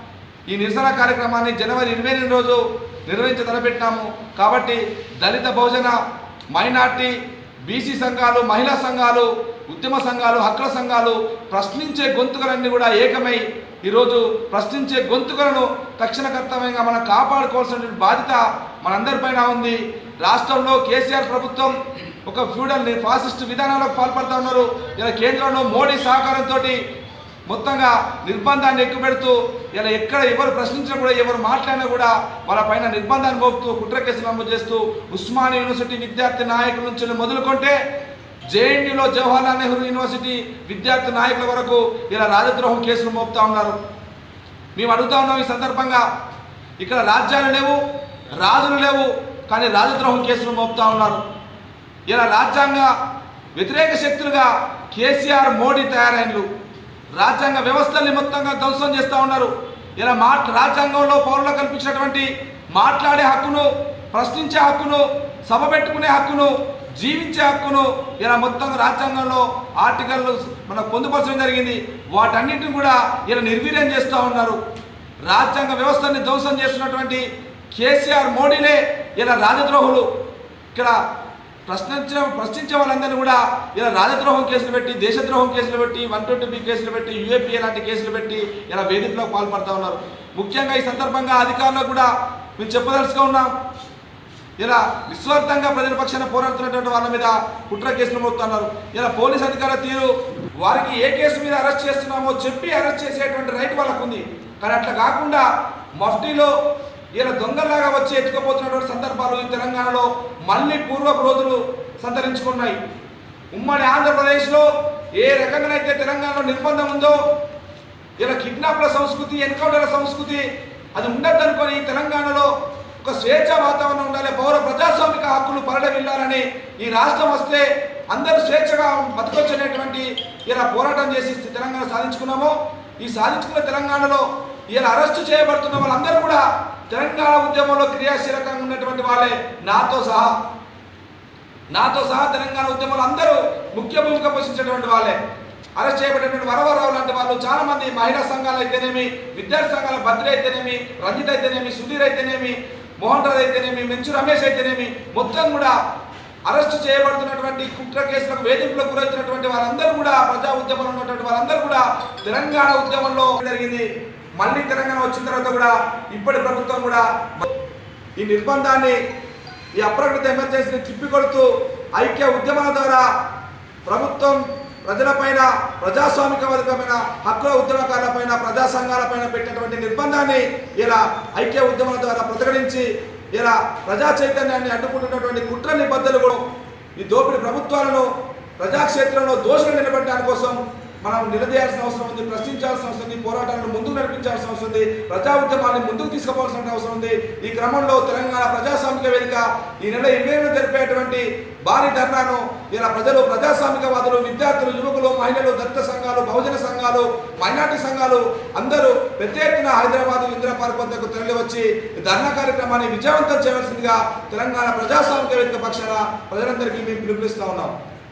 ఈ నిరసన కార్యక్రమాన్ని జనవరి ఇరవై రెండు రోజు నిర్వహించ తలపెట్టినాము కాబట్టి దళిత బహుజన మైనార్టీ బీసీ సంఘాలు మహిళా సంఘాలు ఉద్యమ సంఘాలు హక్కుల సంఘాలు ప్రశ్నించే గొంతుకలన్నీ కూడా ఏకమై ఈరోజు ప్రశ్నించే గొంతుకలను తక్షణ కర్తవ్యంగా మనం కాపాడుకోవాల్సిన బాధ్యత మనందరిపైన ఉంది రాష్ట్రంలో కేసీఆర్ ప్రభుత్వం ఒక ఫ్యూడల్ ఫాసిస్ట్ విధానాలకు పాల్పడుతూ ఉన్నారు ఇలా కేంద్రంలో మోడీ సహకారంతో మొత్తంగా నిర్బంధాన్ని ఎక్కుపెడుతూ ఇలా ఎక్కడ ఎవరు ప్రశ్నించినా కూడా ఎవరు మాట్లాడినా కూడా వాళ్ళ పైన నిర్బంధాన్ని మోపుతూ కుట్ర కేసులు నమోదు చేస్తూ ఉస్మానియా యూనివర్సిటీ విద్యార్థి నాయకుల నుంచి మొదలుకొంటే జేఎన్యూలో జవహర్లాల్ నెహ్రూ యూనివర్సిటీ విద్యార్థి నాయకుల వరకు ఇలా రాజద్రోహం కేసులు మోపుతా ఉన్నారు మేము అడుగుతా ఉన్నాం ఈ సందర్భంగా ఇక్కడ రాజ్యాలు లేవు రాజులు లేవు కానీ రాజద్రోహం కేసులు మోపుతా ఉన్నారు ఇలా రాజ్యాంగ వ్యతిరేక శక్తులుగా కేసీఆర్ మోడీ తయారైనలు రాజ్యాంగ వ్యవస్థల్ని మొత్తంగా ధ్వంసం చేస్తూ ఉన్నారు ఇలా మాట్ రాజ్యాంగంలో పౌరులకు కల్పించినటువంటి మాట్లాడే హక్కును ప్రశ్నించే హక్కును సభ పెట్టుకునే హక్కును జీవించే హక్కును ఇలా మొత్తం రాజ్యాంగంలో ఆర్టికల్ మన పొందుపరచడం జరిగింది వాటన్నిటిని కూడా ఇలా నిర్వీర్యం చేస్తూ ఉన్నారు రాజ్యాంగ వ్యవస్థని ధ్వంసం చేస్తున్నటువంటి కేసీఆర్ మోడీలే ఇలా రాజద్రోహులు ఇక్కడ ప్రశ్నించిన ప్రశ్నించే వాళ్ళందరినీ కూడా ఇలా రాజద్రోహం కేసులు పెట్టి దేశద్రోహం కేసులు పెట్టి వన్ ట్వంటీ బి కేసులు పెట్టి యూఏపీఏ లాంటి కేసులు పెట్టి ఇలా వేదికలో పాల్పడుతూ ఉన్నారు ముఖ్యంగా ఈ సందర్భంగా అధికారులకు కూడా మేము చెప్పదలుచుగా ఉన్నాం ఇలా నిస్వార్థంగా ప్రజల పక్షాన పోరాడుతున్నటువంటి వాళ్ళ మీద కుట్ర కేసులు మోపుతున్నారు ఇలా పోలీస్ అధికారుల తీరు వారికి ఏ కేసు మీద అరెస్ట్ చేస్తున్నామో చెప్పి అరెస్ట్ చేసేటువంటి రైట్ వాళ్ళకు ఉంది కానీ అట్లా కాకుండా మఫ్టీలో ఇలా దొంగలాగా వచ్చి ఎత్తుకుపోతున్నటువంటి సందర్భాలు ఈ తెలంగాణలో మళ్ళీ పూర్వపు రోజులు సంతరించుకున్నాయి ఉమ్మడి ఆంధ్రప్రదేశ్లో ఏ రకంగానైతే తెలంగాణలో నిర్బంధం ఉందో ఇలా కిడ్నాప్ల సంస్కృతి ఎన్కౌంటర్ల సంస్కృతి అది ఉండద్దనుకొని ఈ తెలంగాణలో ఒక స్వేచ్ఛ వాతావరణం ఉండాలి పౌర ప్రజాస్వామిక హక్కులు పరిడవిల్లాలని ఈ రాష్ట్రం వస్తే అందరూ స్వేచ్ఛగా బతకొచ్చనేటువంటి ఇలా పోరాటం చేసి తెలంగాణ సాధించుకున్నామో ఈ సాధించుకున్న తెలంగాణలో ఇలా అరెస్టు చేయబడుతున్న వాళ్ళందరూ కూడా తెలంగాణ ఉద్యమంలో క్రియాశీలకంగా ఉన్నటువంటి వాళ్ళే నాతో సహా నాతో సహా తెలంగాణ ఉద్యమంలో అందరూ ముఖ్య భూమిక పోషించేటువంటి వాళ్ళే అరెస్ట్ చేయబడినటువంటి వరవరావు లాంటి వాళ్ళు చాలా మంది మహిళా సంఘాలు అయితేనేమి విద్యార్థి సంఘాల భద్ర అయితేనేమి రంజిత్ అయితేనేమి సుధీర్ అయితేనేమి మోహన్ రాజ్ అయితేనేమి మెంచు రమేష్ అయితేనేమి మొత్తం కూడా అరెస్టు చేయబడుతున్నటువంటి కుట్ర కేసులకు వేధింపులకు గురవుతున్నటువంటి వాళ్ళందరూ కూడా ప్రజా ఉద్యమంలో ఉన్నటువంటి వాళ్ళందరూ కూడా తెలంగాణ ఉద్యమంలో జరిగింది మళ్ళీ తెలంగాణ వచ్చిన తర్వాత కూడా ఇప్పటి ప్రభుత్వం కూడా ఈ నిర్బంధాన్ని ఈ అప్రకృత ఎమర్జెన్సీని తిప్పికొడుతూ ఐక్య ఉద్యమాల ద్వారా ప్రభుత్వం ప్రజలపైన ప్రజాస్వామికవర్గమైన హక్కుల ఉద్యమకారులపైన ప్రజా సంఘాలపైన పెట్టినటువంటి నిర్బంధాన్ని ఇలా ఐక్య ఉద్యమాల ద్వారా ప్రతిఘటించి ఇలా ప్రజా చైతన్యాన్ని అడ్డుకుంటున్నటువంటి కుట్ర నిబద్ధలు కూడా ఈ దోపిడీ ప్రభుత్వాలను ప్రజాక్షేత్రంలో దోషులు నిలబెట్టడానికి కోసం మనం నిలదీయాల్సిన అవసరం ఉంది ప్రశ్నించాల్సిన అవసరం ఉంది పోరాటాలను ముందుకు నడిపించాల్సిన అవసరం ఉంది ప్రజా ఉద్యమాన్ని ముందుకు తీసుకుపోవాల్సిన అవసరం ఉంది ఈ క్రమంలో తెలంగాణ ప్రజాస్వామిక వేదిక ఈ నెల ఇరవై ఎనిమిది జరిపేటువంటి భారీ ధర్నాను ఇలా ప్రజలు ప్రజాస్వామికవాదులు విద్యార్థులు యువకులు మహిళలు దళిత సంఘాలు బహుజన సంఘాలు మైనార్టీ సంఘాలు అందరూ పెద్ద ఎత్తున హైదరాబాద్ ఇందిరా పార్క్ వద్దకు తరలి వచ్చి ఈ ధర్నా కార్యక్రమాన్ని విజయవంతం చేయవలసిందిగా తెలంగాణ ప్రజాస్వామిక వేదిక పక్షాన ప్రజలందరికీ మేము పిలుపునిస్తా ఉన్నాం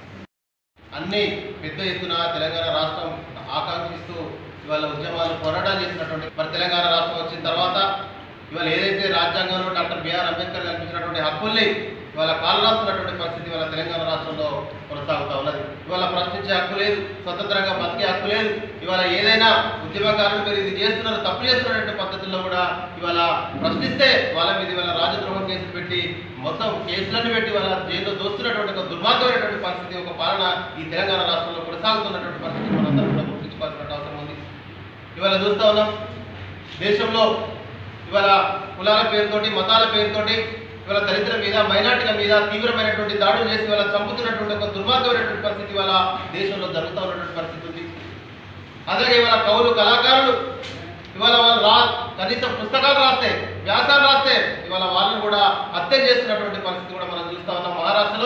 అన్ని పెద్ద ఎత్తున తెలంగాణ రాష్ట్రం ఆకాంక్షిస్తూ ఇవాళ ఉద్యమాలు పోరాటాలు చేసినటువంటి మరి తెలంగాణ రాష్ట్రం వచ్చిన తర్వాత ఇవాళ ఏదైతే రాజ్యాంగంలో డాక్టర్ బిఆర్ అంబేద్కర్ కల్పించినటువంటి హక్కుల్ని ఇవాళ కాలరాస్తున్నటువంటి పరిస్థితి ఇవాళ తెలంగాణ రాష్ట్రంలో కొనసాగుతూ ఉన్నది ఇవాళ ప్రశ్నించే హక్కు లేదు స్వతంత్రంగా బతికే హక్కు లేదు ఇవాళ ఏదైనా ఉద్యమకారులు మీరు ఇది చేస్తున్నారు తప్పు చేస్తున్నటువంటి పద్ధతుల్లో కూడా ఇవాళ ప్రశ్నిస్తే వాళ్ళ మీద ఇవాళ రాజద్రోహం కేసులు పెట్టి మొత్తం కేసులన్నీ పెట్టి వాళ్ళ జైల్లో దోస్తున్నటువంటి ఒక దుర్మార్గమైనటువంటి పరిస్థితి ఒక పాలన ఈ తెలంగాణ రాష్ట్రంలో కొనసాగుతున్నటువంటి పరిస్థితి మనందరం కూడా గుర్తించుకోవాల్సిన అవసరం ఉంది ఇవాళ చూస్తా ఉన్నాం దేశంలో ఇవాళ కులాల పేరుతోటి మతాల పేరుతోటి ఇవాళ దళితుల మీద మైనార్టీల మీద తీవ్రమైనటువంటి దాడులు చేసి ఇవాళ చంపుతున్నటువంటి ఒక దుర్మార్గమైనటువంటి పరిస్థితి ఇవాళ దేశంలో జరుగుతూ ఉన్నటువంటి పరిస్థితి ఉంది అలాగే ఇవాళ కవులు కళాకారులు ఇవాళ ఇవాళ వాళ్ళు రా కనీసం పుస్తకాలు రాస్తే వ్యాసాలు రాస్తే ఇవాళ వాళ్ళని కూడా హత్య చేస్తున్నటువంటి పరిస్థితి కూడా మనం చూస్తా ఉన్నాం మహారాష్ట్రలో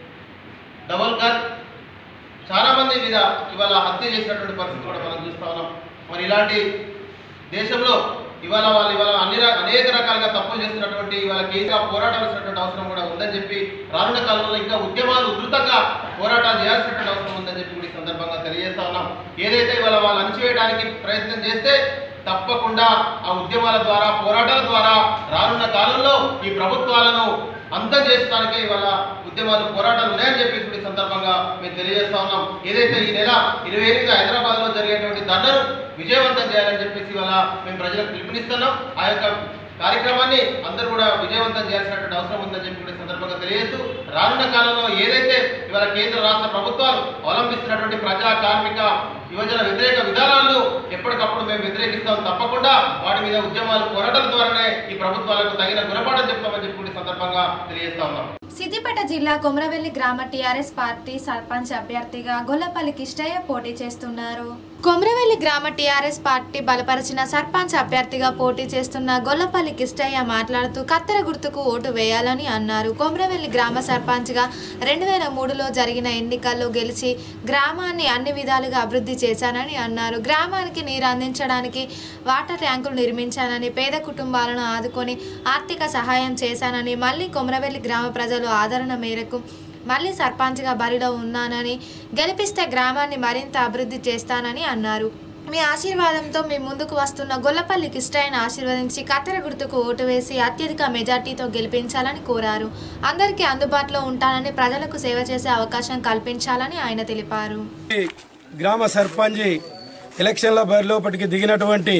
డబల్ గన్ చాలా మంది మీద ఇవాళ హత్య చేసినటువంటి పరిస్థితి కూడా మనం చూస్తా ఉన్నాం మరి ఇలాంటి దేశంలో ఇవాళ వాళ్ళు ఇవాళ అన్ని ర- అనేక రకాలుగా తప్పులు చేస్తున్నటువంటి ఇవాళ కేసుగా పోరాడాల్సినటువంటి అవసరం కూడా ఉందని చెప్పి రానున్న కాలంలో ఇంకా ఉద్యమాలు ఉధృతంగా పోరాటాలు చేయాల్సినటువంటి అవసరం ఉందని చెప్పి కూడా ఈ సందర్భంగా తెలియజేస్తా ఉన్నాం ఏదైతే ఇవాళ వాళ్ళు అణచివేయడానికి ప్రయత్నం చేస్తే తప్పకుండా ఆ ఉద్యమాల ద్వారా పోరాటాల ద్వారా రానున్న కాలంలో ఈ ప్రభుత్వాలను అంతం చేసడానికి ఇవాళ ఉద్యమాలు పోరాటాలు ఉన్నాయని చెప్పి ఇప్పుడు ఈ సందర్భంగా మేము తెలియజేస్తా ఉన్నాం ఏదైతే ఈ నెల ఇరవై ఎనిమిది హైదరాబాద్ లో జరిగేటువంటి ధర్నను విజయవంతం చేయాలని చెప్పేసి ఇవాళ మేము ప్రజలకు పిలుపునిస్తున్నాం ఆ యొక్క కార్యక్రమాన్ని అందరూ కూడా విజయవంతం చేయాల్సినటువంటి అవసరం ఉందని చెప్పి కూడా ఈ సందర్భంగా తెలియజేస్తూ రానున్న కాలంలో ఏదైతే ఇవాళ కేంద్ర రాష్ట్ర ప్రభుత్వాలు అవలంబిస్తున్నటువంటి ప్రజా కార్మిక యువజన వ్యతిరేక విధానాలను ఎప్పటికప్పుడు మేము వ్యతిరేకిస్తాం తప్పకుండా వాటి మీద ఉద్యమాలు పోరాటాల ద్వారానే ఈ ప్రభుత్వాలకు తగిన గుణపాఠం చెప్తామని చెప్పి కూడా ఈ సందర్భంగా తెలియజేస్తా ఉన్నాం సిద్దిపేట జిల్లా కొమరవెల్లి గ్రామ టీఆర్ఎస్ పార్టీ సర్పంచ్ అభ్యర్థిగా గొల్లపల్లి కిష్టయ్య పోటీ చేస్తున్నారు కొమరవెల్లి గ్రామ టీఆర్ఎస్ పార్టీ బలపరిచిన సర్పంచ్ అభ్యర్థిగా పోటీ చేస్తున్న గొల్లపల్లి కిష్టయ్య మాట్లాడుతూ కత్తెర గుర్తుకు ఓటు వేయాలని అన్నారు కొమరవెల్లి గ్రామ సర్పంచ్గా రెండు వేల మూడులో జరిగిన ఎన్నికల్లో గెలిచి గ్రామాన్ని అన్ని విధాలుగా అభివృద్ధి చేశానని అన్నారు గ్రామానికి నీరు అందించడానికి వాటర్ ట్యాంకులు నిర్మించానని పేద కుటుంబాలను ఆదుకొని ఆర్థిక సహాయం చేశానని మళ్ళీ కొమరవెల్లి గ్రామ ప్రజలు ఆదరణ మేరకు మళ్ళీ సర్పంచ్గా బరిలో ఉన్నానని గెలిపిస్తే గ్రామాన్ని మరింత అభివృద్ధి చేస్తానని అన్నారు మీ ఆశీర్వాదంతో మీ ముందుకు వస్తున్న గొల్లపల్లి కిష్టయ్యను ఆశీర్వదించి కత్తెర గుర్తుకు ఓటు వేసి అత్యధిక మెజార్టీతో గెలిపించాలని కోరారు అందరికీ అందుబాటులో ఉంటానని ప్రజలకు సేవ చేసే అవకాశం కల్పించాలని ఆయన తెలిపారు గ్రామ సర్పంచి ఎలక్షన్ల బరిలోపటికి దిగినటువంటి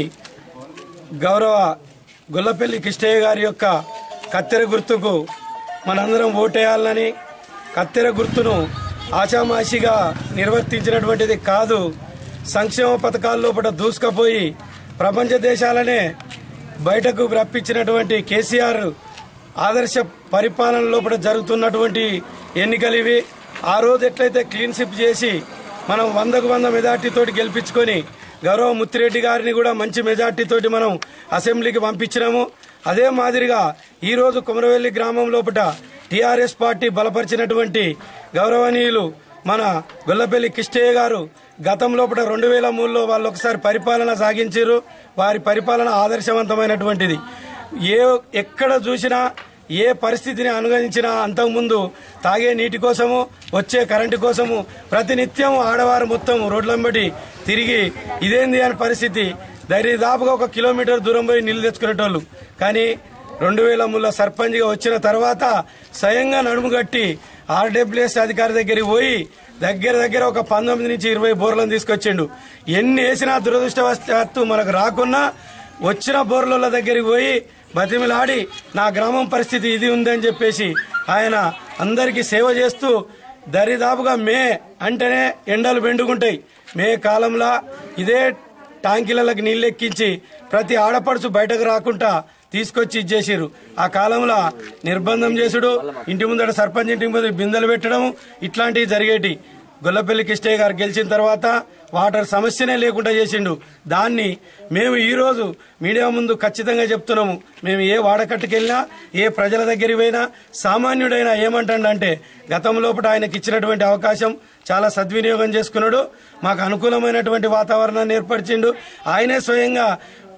గౌరవ గొల్లపల్లి కిష్టయ్య గారి యొక్క కత్తెర గుర్తుకు మనందరం ఓటేయాలని కత్తెర గుర్తును ఆషామాషిగా నిర్వర్తించినటువంటిది కాదు సంక్షేమ పథకాల లోపల దూసుకుపోయి ప్రపంచ దేశాలనే బయటకు రప్పించినటువంటి కేసీఆర్ ఆదర్శ పరిపాలన లోపల జరుగుతున్నటువంటి ఎన్నికలు ఇవి ఆ రోజు ఎట్లయితే క్లీన్ షిప్ చేసి మనం వందకు వంద మెజార్టీతోటి గెలిపించుకొని గౌరవ ముత్తిరెడ్డి గారిని కూడా మంచి మెజార్టీతోటి మనం అసెంబ్లీకి పంపించినాము అదే మాదిరిగా ఈ రోజు కుమరవెల్లి గ్రామం లోపల టీఆర్ఎస్ పార్టీ బలపరిచినటువంటి గౌరవనీయులు మన గొల్లపల్లి కిష్టయ్య గారు గతం లోపల రెండు వేల మూడులో వాళ్ళు ఒకసారి పరిపాలన సాగించారు వారి పరిపాలన ఆదర్శవంతమైనటువంటిది ఏ ఎక్కడ చూసినా ఏ పరిస్థితిని అనుగణించినా అంతకుముందు తాగే నీటి కోసము వచ్చే కరెంటు కోసము ప్రతినిత్యం ఆడవారు మొత్తం రోడ్లంబడి తిరిగి ఇదేంది అని పరిస్థితి దరిదాపుగా ఒక కిలోమీటర్ దూరం పోయి నీళ్లు తెచ్చుకునేటోళ్ళు కానీ రెండు వేల మూడులో సర్పంచ్గా వచ్చిన తర్వాత స్వయంగా నడుము కట్టి ఆర్డబ్ల్యూఎస్ అధికారి దగ్గరికి పోయి దగ్గర దగ్గర ఒక పంతొమ్మిది నుంచి ఇరవై బోర్లను తీసుకొచ్చిండు ఎన్ని వేసినా దురదృష్టవశాత్తు మనకు రాకున్నా వచ్చిన బోర్ల దగ్గరికి పోయి బతిమిలాడి నా గ్రామం పరిస్థితి ఇది ఉందని చెప్పేసి ఆయన అందరికీ సేవ చేస్తూ దరిదాపుగా మే అంటేనే ఎండలు బెండుకుంటాయి మే కాలంలో ఇదే టాంకీలకు నీళ్ళు ఎక్కించి ప్రతి ఆడపడుచు బయటకు రాకుండా తీసుకొచ్చి ఇచ్చేసారు ఆ కాలంలో నిర్బంధం చేసుడు ఇంటి ముందర సర్పంచ్ ఇంటి ముందు బిందెలు పెట్టడం ఇట్లాంటివి జరిగేటి గొల్లపల్లి కిష్టయ్య గారు గెలిచిన తర్వాత వాటర్ సమస్యనే లేకుండా చేసిండు దాన్ని మేము ఈ రోజు మీడియా ముందు ఖచ్చితంగా చెప్తున్నాము మేము ఏ వాడకట్టుకెళ్ళినా ఏ ప్రజల దగ్గరికి పోయినా సామాన్యుడైనా ఏమంటాడంటే గతం లోపల ఆయనకి ఇచ్చినటువంటి అవకాశం చాలా సద్వినియోగం చేసుకున్నాడు మాకు అనుకూలమైనటువంటి వాతావరణాన్ని ఏర్పరిచిండు ఆయనే స్వయంగా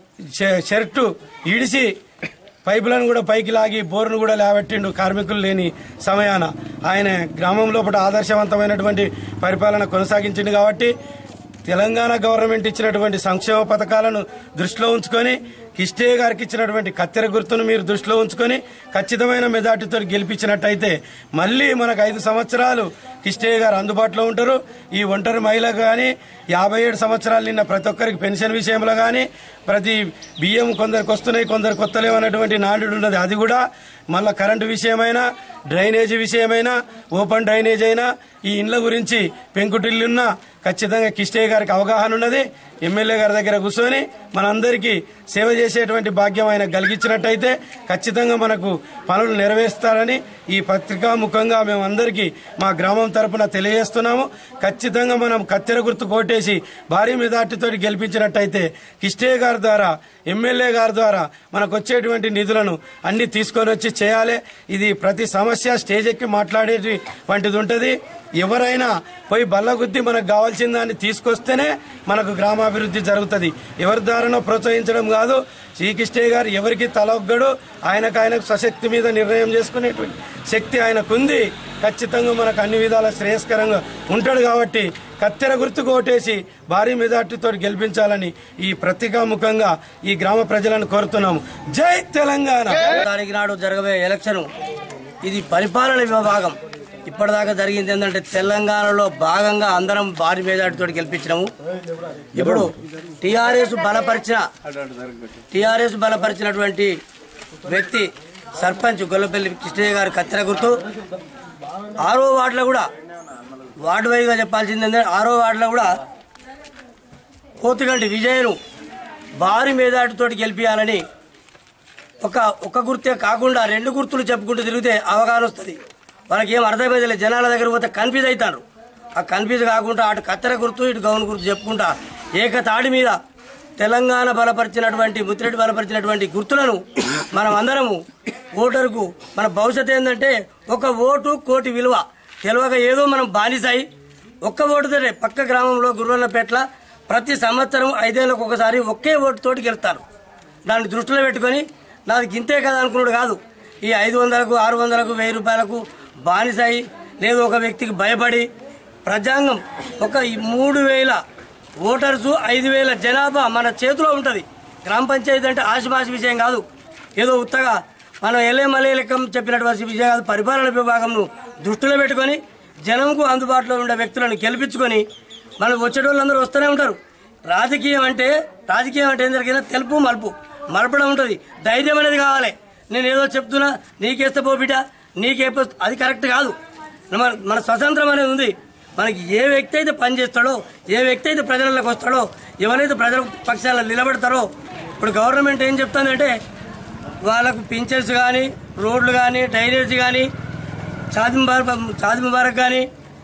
ష- షర్టు ఈడిసి పైపులను కూడా పైకి లాగి బోర్ను కూడా లేవట్టిండు కార్మికులు లేని సమయాన ఆయన గ్రామం లోపల ఆదర్శవంతమైనటువంటి పరిపాలన కొనసాగించింది కాబట్టి తెలంగాణ గవర్నమెంట్ ఇచ్చినటువంటి సంక్షేమ పథకాలను దృష్టిలో ఉంచుకొని కిష్టయ్య గారికి ఇచ్చినటువంటి కత్తెర గుర్తును మీరు దృష్టిలో ఉంచుకొని ఖచ్చితమైన మెజార్టీతో గెలిపించినట్టయితే మళ్ళీ మనకు ఐదు సంవత్సరాలు కిష్టయ్య గారు అందుబాటులో ఉంటారు ఈ ఒంటరి మహిళకు కానీ యాభై ఏడు సంవత్సరాలు నిన్న ప్రతి ఒక్కరికి పెన్షన్ విషయంలో కానీ ప్రతి బియ్యం కొందరికి వస్తున్నాయి కొందరికి కొత్తలేవు అన్నటువంటి నాడు ఉన్నది అది కూడా మళ్ళా కరెంటు విషయమైనా డ్రైనేజీ విషయమైనా ఓపెన్ డ్రైనేజ్ అయినా ఈ ఇండ్ల గురించి పెంకుటిల్లున్నా ఖచ్చితంగా కిష్టయ్య గారికి అవగాహన ఉన్నది ఎమ్మెల్యే గారి దగ్గర కూర్చొని మనందరికీ సేవ చేసేటువంటి భాగ్యం ఆయన కలిగించినట్టయితే ఖచ్చితంగా మనకు పనులు నెరవేరుస్తారని ఈ పత్రికా ముఖంగా మేము అందరికీ మా గ్రామం తరపున తెలియజేస్తున్నాము ఖచ్చితంగా మనం కత్తెర గుర్తు కోటేసి భారీ మెజార్టీతో గెలిపించినట్టయితే కిష్టయ్య గారి ద్వారా ఎమ్మెల్యే గారి ద్వారా మనకు వచ్చేటువంటి నిధులను అన్ని తీసుకొని వచ్చి చేయాలి ఇది ప్రతి సమస్య స్టేజ్ ఎక్కి మాట్లాడేటువంటిది ఉంటుంది ఎవరైనా పోయి బల్లగుద్ది మనకు కావాల్సిన దాన్ని తీసుకొస్తేనే మనకు గ్రామాభివృద్ధి జరుగుతుంది ఎవరి ద్వారానో ప్రోత్సహించడం కాదు శ్రీకృష్ణయ్య గారు ఎవరికి తలొగ్గడు ఆయనకు ఆయనకు స్వశక్తి మీద నిర్ణయం చేసుకునేటువంటి శక్తి ఆయనకుంది ఖచ్చితంగా మనకు అన్ని విధాల శ్రేయస్కరంగా ఉంటాడు కాబట్టి కత్తెర గుర్తుకు ఓటేసి భారీ మెజార్టీతో గెలిపించాలని ఈ ప్రతికాముఖంగా ఈ గ్రామ ప్రజలను కోరుతున్నాము జై తెలంగాణ తారీఖు నాడు జరగబోయే ఎలక్షన్ ఇది పరిపాలన విభాగం ఇప్పటిదాకా జరిగింది ఏంటంటే తెలంగాణలో భాగంగా అందరం భారీ మెజార్టీతో గెలిపించినాము ఇప్పుడు టిఆర్ఎస్ బలపరిచిన టిఆర్ఎస్ బలపరిచినటువంటి వ్యక్తి సర్పంచ్ గొల్లపల్లి కృష్ణయ్య గారు కత్తెర గుర్తు ఆరో వార్డులో కూడా వార్డు వైజ్గా చెప్పాల్సింది ఏంటంటే ఆరో వార్డులో కూడా పోతుగంటి విజయను భారీ మెజార్టీతో గెలిపించాలని ఒక ఒక గుర్తే కాకుండా రెండు గుర్తులు చెప్పుకుంటూ తిరిగితే అవగాహన వస్తుంది వాళ్ళకి ఏం అర్థమైతే జనాల దగ్గర పోతే కన్ఫ్యూజ్ అవుతారు ఆ కన్ఫ్యూజ్ కాకుండా అటు కత్తెర గుర్తు ఇటు గౌన్ గుర్తు చెప్పుకుంటా ఏకతాడి మీద తెలంగాణ బలపరిచినటువంటి ముత్తిరెడ్డి బలపరిచినటువంటి గుర్తులను మనం అందరము ఓటరుకు మన భవిష్యత్తు ఏంటంటే ఒక ఓటు కోటి విలువ తెలియక ఏదో మనం బానిసాయి ఒక్క ఓటుతోనే పక్క గ్రామంలో గుర్రన్నపేట్ల ప్రతి సంవత్సరం ఐదేళ్లకు ఒకసారి ఒకే ఓటుతోటి గెలుస్తారు దాన్ని దృష్టిలో పెట్టుకొని నాది గింతే కదా అనుకున్నాడు కాదు ఈ ఐదు వందలకు ఆరు వందలకు వెయ్యి రూపాయలకు బానిసాయి లేదు ఒక వ్యక్తికి భయపడి ప్రజాంగం ఒక ఈ మూడు వేల ఓటర్స్ ఐదు వేల జనాభా మన చేతిలో ఉంటుంది గ్రామ పంచాయతీ అంటే ఆశమాసి విషయం కాదు ఏదో ఉత్తగా మనం ఎల్లే మలే లెక్కం చెప్పినటువంటి విషయం కాదు పరిపాలన విభాగంను దృష్టిలో పెట్టుకొని జనంకు అందుబాటులో ఉండే వ్యక్తులను గెలిపించుకొని మనం వచ్చేటోళ్ళందరూ వస్తూనే ఉంటారు రాజకీయం అంటే రాజకీయం అంటే ఏం జరిగినా తెలుపు మలుపు మలపడం ఉంటుంది ధైర్యం అనేది కావాలి నేను ఏదో చెప్తున్నా నీకేస్తే పో బిడ్డ నీకే పో- అది కరెక్ట్ కాదు మన మన స్వతంత్రం అనేది ఉంది మనకి ఏ వ్యక్తి అయితే పనిచేస్తాడో ఏ వ్యక్తి అయితే ప్రజలకు వస్తాడో ఎవరైతే ప్రజల పక్షాల నిలబడతారో ఇప్పుడు గవర్నమెంట్ ఏం చెప్తుందంటే వాళ్ళకు పింఛన్స్ కానీ రోడ్లు కానీ డ్రైనేజ్ కానీ షాది ముబారక్ షాది ముబారక్ కానీ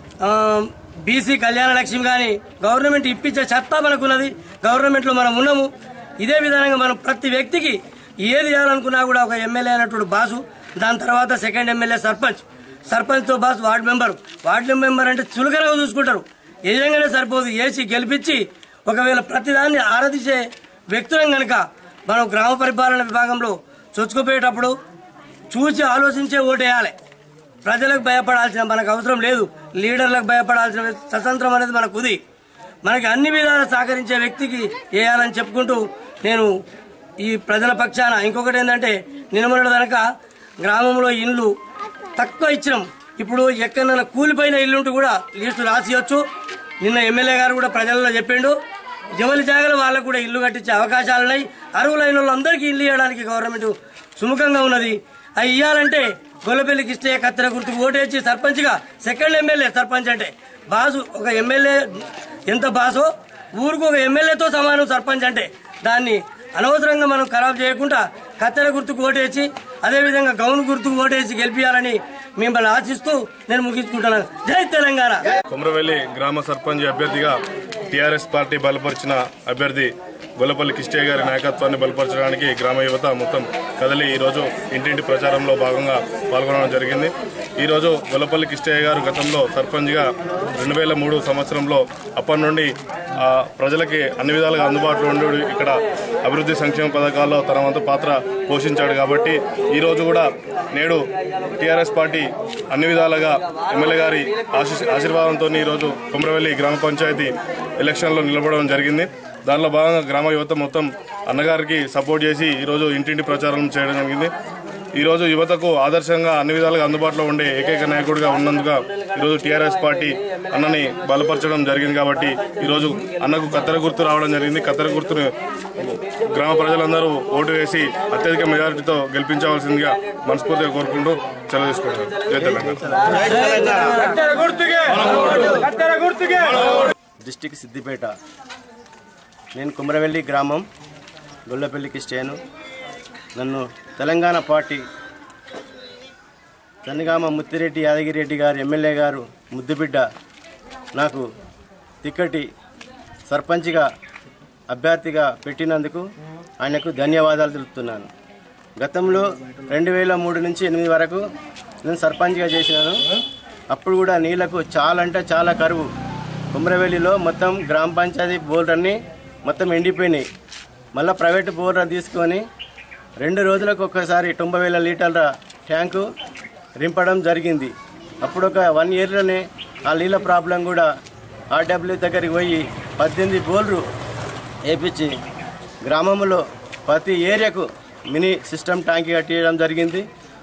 బీసీ కళ్యాణ లక్ష్మి కానీ గవర్నమెంట్ ఇప్పించే సత్తా మనకున్నది గవర్నమెంట్లో మనం ఉన్నాము ఇదే విధంగా మనం ప్రతి వ్యక్తికి ఏది చేయాలనుకున్నా కూడా ఒక ఎమ్మెల్యే అయినటువంటి బాసు దాని తర్వాత సెకండ్ ఎమ్మెల్యే సర్పంచ్ సర్పంచ్తో boss ward member ward member అంటే చులకనగా చూసుకుంటారు ఏ విధంగానే సరిపోదు ఏసీ గెలిపించి ఒకవేళ ప్రతిదాన్ని ఆరాధించే వ్యక్తులను గనక మనం గ్రామ పరిపాలన విభాగంలో చొచ్చుకుపోయేటప్పుడు చూసి ఆలోచించే ఓటేయాలి ప్రజలకు భయపడాల్సిన మనకు అవసరం లేదు లీడర్లకు భయపడాల్సిన స్వతంత్రం అనేది మనకు ఉంది మనకి అన్ని విధాలు సహకరించే వ్యక్తికి వేయాలని చెప్పుకుంటూ నేను ఈ ప్రజల పక్షాన ఇంకొకటి ఏంటంటే నిలమనడు వెనక గ్రామంలో ఇండ్లు తక్కువ ఇచ్చినాం ఇప్పుడు ఎక్కడైనా కూలిపోయిన ఇల్లుంటూ కూడా లిస్టు రాసియొచ్చు నిన్న ఎమ్మెల్యే గారు కూడా ప్రజల్లో చెప్పిండు జమలి జాగలు వాళ్ళకు కూడా ఇల్లు కట్టించే అవకాశాలు ఉన్నాయి అర్హులైన వాళ్ళందరికీ ఇల్లు ఇవ్వడానికి గవర్నమెంట్ సుముఖంగా ఉన్నది అవి ఇవ్వాలంటే గొల్లపల్లి కిష్టయ్య కత్తెర గుర్తుకు ఓటేసి సర్పంచ్గా సెకండ్ ఎమ్మెల్యే సర్పంచ్ అంటే బాసు ఒక ఎమ్మెల్యే ఎంత బాసో ఊరికి ఒక ఎమ్మెల్యేతో సమానం సర్పంచ్ అంటే దాన్ని అనవసరంగా మనం ఖరాబ్ చేయకుండా కత్తెర గుర్తుకు ఓటేసి అదేవిధంగా గౌన్ గుర్తుకు ఓటేసి గెలిపించాలని మిమ్మల్ని ఆశిస్తూ నేను ముగించుకుంటున్నాను జై తెలంగాణ కొమరవెల్లి గ్రామ సర్పంచ్ అభ్యర్థిగా టీఆర్ఎస్ పార్టీ బలపరిచిన అభ్యర్థి గొల్లపల్లి కిష్టయ్య గారి నాయకత్వాన్ని బలపరచడానికి గ్రామ యువత మొత్తం కదిలి ఈరోజు ఇంటింటి ప్రచారంలో భాగంగా పాల్గొనడం జరిగింది ఈరోజు గొల్లపల్లి కిష్టయ్య గారు గతంలో సర్పంచ్గా రెండు వేల మూడు సంవత్సరంలో అప్పటి నుండి ఆ, ప్రజలకి అన్ని విధాలుగా అందుబాటులో ఉండి ఇక్కడ అభివృద్ధి సంక్షేమ పథకాల్లో తన వంతు పాత్ర పోషించాడు కాబట్టి ఈరోజు కూడా నేడు టీఆర్ఎస్ పార్టీ అన్ని విధాలుగా ఎమ్మెల్యే గారి ఆశీస్ ఆశీర్వాదంతో ఈరోజు కుమ్రవెల్లి గ్రామ పంచాయతీ ఎలక్షన్లో నిలబడడం జరిగింది దానిలో భాగంగా గ్రామ యువత మొత్తం అన్నగారికి సపోర్ట్ చేసి ఈరోజు ఇంటింటి ప్రచారం చేయడం జరిగింది ఈరోజు యువతకు ఆదర్శంగా అన్ని విధాలుగా అందుబాటులో ఉండే ఏకైక నాయకుడిగా ఉన్నందుగా ఈరోజు టీఆర్ఎస్ పార్టీ అన్నని బలపరచడం జరిగింది కాబట్టి ఈరోజు అన్నకు కత్తెర గుర్తు రావడం జరిగింది కత్తెర గుర్తును గ్రామ ప్రజలందరూ ఓటు వేసి అత్యధిక మెజారిటీతో గెలిపించవలసిందిగా మనస్ఫూర్తిగా కోరుకుంటూ సెలవు తీసుకుంటున్నాను జై తెలంగాణ డిస్టిక్ సిద్దిపేట నేను కుమరవెల్లి గ్రామం గొల్లపల్లికి స్టేను నన్ను తెలంగాణ పార్టీ చందగామ ముత్తిరెడ్డి యాదగిరెడ్డి గారు ఎమ్మెల్యే గారు ముద్దుబిడ్డ నాకు తిక్కటి సర్పంచ్గా అభ్యర్థిగా పెట్టినందుకు ఆయనకు ధన్యవాదాలు తెలుపుతున్నాను గతంలో రెండు వేల మూడు నుంచి ఎనిమిది వరకు నేను సర్పంచ్గా చేసినాను అప్పుడు కూడా నీళ్లకు చాలా అంటే చాలా కరువు కుమ్రవెల్లిలో మొత్తం గ్రామ పంచాయతీ బోర్లన్నీ మొత్తం ఎండిపోయినాయి మళ్ళీ ప్రైవేట్ బోర్లను తీసుకొని రెండు రోజులకు ఒక్కసారి తొంభై వేల లీటర్ల ట్యాంకు రింపడం జరిగింది అప్పుడు ఒక వన్ ఇయర్లోనే ఆ నీళ్ళ ప్రాబ్లం కూడా ఆర్డబ్ల్యూ దగ్గరికి పోయి పద్దెనిమిది బోర్లు వేపించి గ్రామంలో ప్రతి ఏరియాకు మినీ సిస్టమ్ ట్యాంక్ కట్టియడం జరిగింది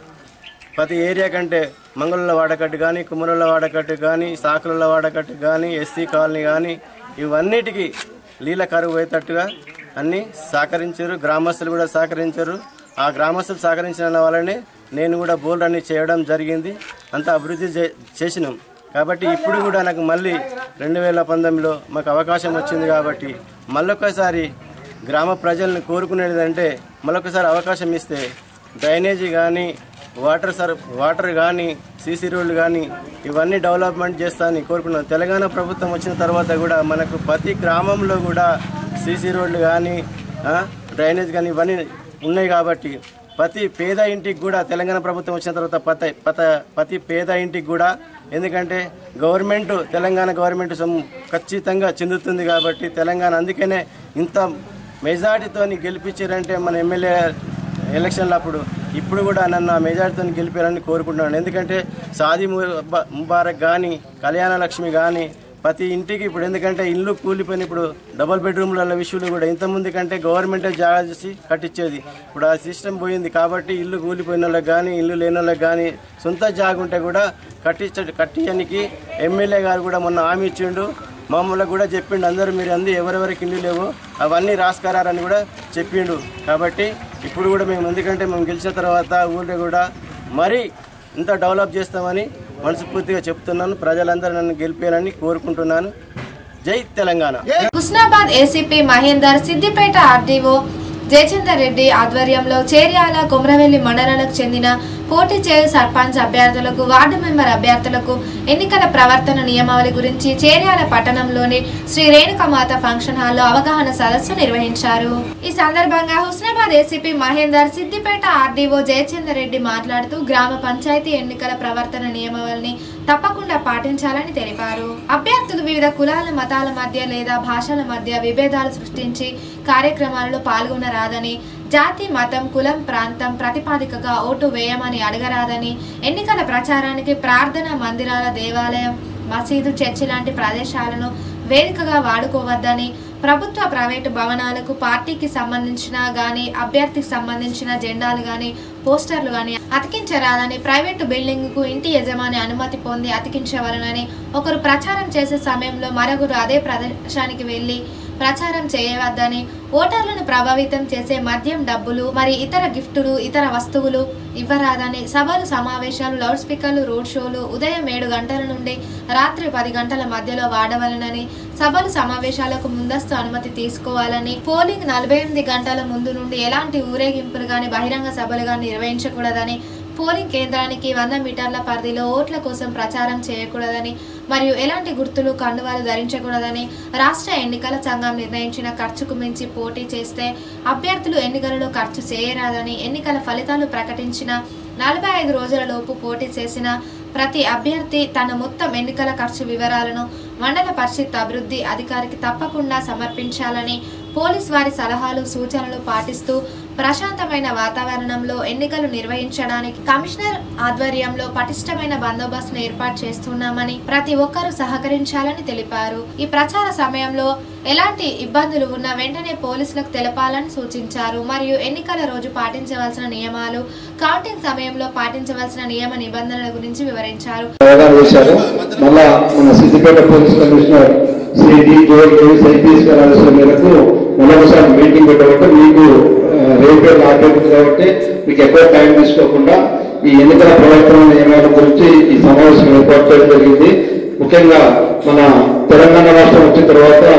ప్రతి ఏరియా కంటే మంగళూరుల వాడకట్టు కానీ కుమ్మరుల వాడకట్టు కానీ సాకుల వాడకట్టు కానీ ఎస్సీ కాలనీ కానీ ఇవన్నిటికీ నీళ్ళ కరువు అయ్యేటట్టుగా అన్నీ సహకరించారు గ్రామస్తులు కూడా సహకరించారు ఆ గ్రామస్తులు సహకరించిన వల్లనే నేను కూడా బోల్డ్ అన్ని చేయడం జరిగింది అంత అభివృద్ధి చే- చేసినాం కాబట్టి ఇప్పుడు కూడా నాకు మళ్ళీ రెండు వేల పంతొమ్మిదిలో మాకు అవకాశం వచ్చింది కాబట్టి మళ్ళొకసారి గ్రామ ప్రజల్ని కోరుకునేది అంటే మళ్ళొకసారి అవకాశం ఇస్తే డ్రైనేజీ కానీ వాటర్ సర్ వాటర్ కానీ సీసీ రోడ్లు కానీ ఇవన్నీ డెవలప్మెంట్ చేస్తానని కోరుకున్నాను తెలంగాణ ప్రభుత్వం వచ్చిన తర్వాత కూడా మనకు ప్రతి గ్రామంలో కూడా సీసీ రోడ్లు కానీ ఆ, డ్రైనేజ్ కానీ ఇవన్నీ ఉన్నాయి కాబట్టి ప్రతి పేద ఇంటికి కూడా తెలంగాణ ప్రభుత్వం వచ్చిన తర్వాత ప్రతి ప్రతి ప్రతి పేద ఇంటికి కూడా ఎందుకంటే గవర్నమెంట్ తెలంగాణ గవర్నమెంట్ సొమ్ము ఖచ్చితంగా చెందుతుంది కాబట్టి తెలంగాణ అందుకనే ఇంత మెజార్టీతోని గెలిపించారంటే మన ఎమ్మెల్యే ఎలక్షన్లు అప్పుడు ఇప్పుడు కూడా నన్ను ఆ మెజార్టీతో గెలిపారని కోరుకుంటున్నాను ఎందుకంటే సాది ముబా- ముబారక్ కానీ కళ్యాణ లక్ష్మి కానీ ప్రతి ఇంటికి ఇప్పుడు ఎందుకంటే ఇల్లు కూలిపోయిన ఇప్పుడు డబుల్ బెడ్రూమ్ల విషయంలో కూడా ఇంతకుముందు కంటే గవర్నమెంటే జాగా చేసి కట్టించేది ఇప్పుడు ఆ సిస్టమ్ పోయింది కాబట్టి ఇల్లు కూలిపోయిన వాళ్ళకి కానీ ఇల్లు లేని వాళ్ళకి కానీ సొంత జాగా ఉంటే కూడా కట్టించ కట్టించడానికి ఎమ్మెల్యే గారు కూడా మొన్న హామీ ఇచ్చిండు మామూలుగా కూడా చెప్పిండు అందరూ మీరు అంది ఎవరెవరికి ఇల్లు లేవు అవన్నీ రాసుకురారని కూడా చెప్పిండు కాబట్టి ఇప్పుడు కూడా మేము ఎందుకంటే మేము గెలిచిన తర్వాత ఊళ్ళో కూడా మరీ ఇంత డెవలప్ చేస్తామని మనస్ఫూర్తిగా చెప్తున్నాను ప్రజలందరూ నన్ను గెలిపేయాలని కోరుకుంటున్నాను జై తెలంగాణ హుస్నాబాద్ ఏసీపీ మహేందర్ సిద్దిపేట ఆర్డీఓ జయచందర్ రెడ్డి ఆధ్వర్యంలో చేర్యాల కుమ్రవెల్లి మండలాలకు చెందిన పోటీ చేయు సర్పంచ్ అభ్యర్థులకు వార్డు మెంబర్ అభ్యర్థులకు ఎన్నికల ప్రవర్తన నియమావళి గురించి చేర్యాల పట్టణంలోని శ్రీ రేణుకమాత ఫంక్షన్ హాల్లో అవగాహన సదస్సు నిర్వహించారు ఈ సందర్భంగా హుస్నాబాద్ ఏసీపీ మహేందర్ సిద్దిపేట ఆర్డీఓ జయచందర్ రెడ్డి మాట్లాడుతూ గ్రామ పంచాయతీ ఎన్నికల ప్రవర్తన నియమావళిని తప్పకుండా పాటించాలని తెలిపారు అభ్యర్థులు వివిధ కులాల మతాల మధ్య లేదా భాషల మధ్య విభేదాలు సృష్టించి కార్యక్రమాలలో పాల్గొనరాదని జాతి మతం కులం ప్రాంతం ప్రతిపాదికగా ఓటు వేయమని అడగరాదని ఎన్నికల ప్రచారానికి ప్రార్థన మందిరాల దేవాలయం మసీదు చర్చి లాంటి ప్రదేశాలను వేదికగా వాడుకోవద్దని ప్రభుత్వ ప్రైవేటు భవనాలకు పార్టీకి సంబంధించిన గాని అభ్యర్థికి సంబంధించిన జెండాలు గాని పోస్టర్లు గాని అతికించరాదని ప్రైవేటు బిల్డింగ్కు ఇంటి యజమాని అనుమతి పొంది అతికించవలనని ఒకరు ప్రచారం చేసే సమయంలో మరొకరు అదే ప్రదేశానికి వెళ్లి ప్రచారం చేయవద్దని ఓటర్లను ప్రభావితం చేసే మద్యం డబ్బులు మరి ఇతర గిఫ్టులు ఇతర వస్తువులు ఇవ్వరాదని సభలు సమావేశాలు లౌడ్ స్పీకర్లు రోడ్ షోలు ఉదయం ఏడు గంటల నుండి రాత్రి పది గంటల మధ్యలో వాడవలనని సభలు సమావేశాలకు ముందస్తు అనుమతి తీసుకోవాలని పోలింగ్ నలభై ఎనిమిది గంటల ముందు నుండి ఎలాంటి ఊరేగింపులు గాని బహిరంగ సభలు గాని నిర్వహించకూడదని పోలింగ్ కేంద్రానికి వంద మీటర్ల పరిధిలో ఓట్ల కోసం ప్రచారం చేయకూడదని మరియు ఎలాంటి గుర్తులు కండువాలు ధరించకూడదని రాష్ట్ర ఎన్నికల సంఘం నిర్ణయించిన ఖర్చుకు మించి పోటీ చేస్తే అభ్యర్థులు ఎన్నికలలో ఖర్చు చేయరాదని ఎన్నికల ఫలితాలు ప్రకటించిన నలభై ఐదు రోజుల లోపు పోటీ చేసిన ప్రతి అభ్యర్థి తన మొత్తం ఎన్నికల ఖర్చు వివరాలను మండల పరిషత్ అభివృద్ధి అధికారికి తప్పకుండా సమర్పించాలని పోలీస్ వారి సలహాలు సూచనలు పాటిస్తూ ప్రశాంతమైన వాతావరణంలో ఎన్నికలు నిర్వహించడానికి కమిషనర్ ఆధ్వర్యంలో పటిష్టమైన బందోబస్తును ఏర్పాటు చేస్తున్నామని ప్రతి ఒక్కరూ సహకరించాలని తెలిపారు ఈ ప్రచార సమయంలో ఎలాంటి ఇబ్బందులు ఉన్నా వెంటనే పోలీసులకు తెలపాలని సూచించారు మరియు ఎన్నికల రోజు పాటించవలసిన నియమాలు కౌంటింగ్ సమయంలో పాటించవలసిన నియమ నిబంధనల గురించి వివరించారు అవగాహన చేశారు మళ్ళా మన Siddipet police commissioner Shri D Joel police IPS గారి ఆదేశాల మేరకు మరొకసారి మీటింగ్ పెట్టబట్టి మీకు ఆ, రేపే ఆపేది కాబట్టి మీకు ఎక్కువ టైం తీసుకోకుండా ఈ ఎన్నికల ప్రవర్తన నియమాల గురించి ఈ సమావేశం ఏర్పాటు చేయడం జరిగింది ముఖ్యంగా మన తెలంగాణ రాష్ట్రం వచ్చిన తర్వాత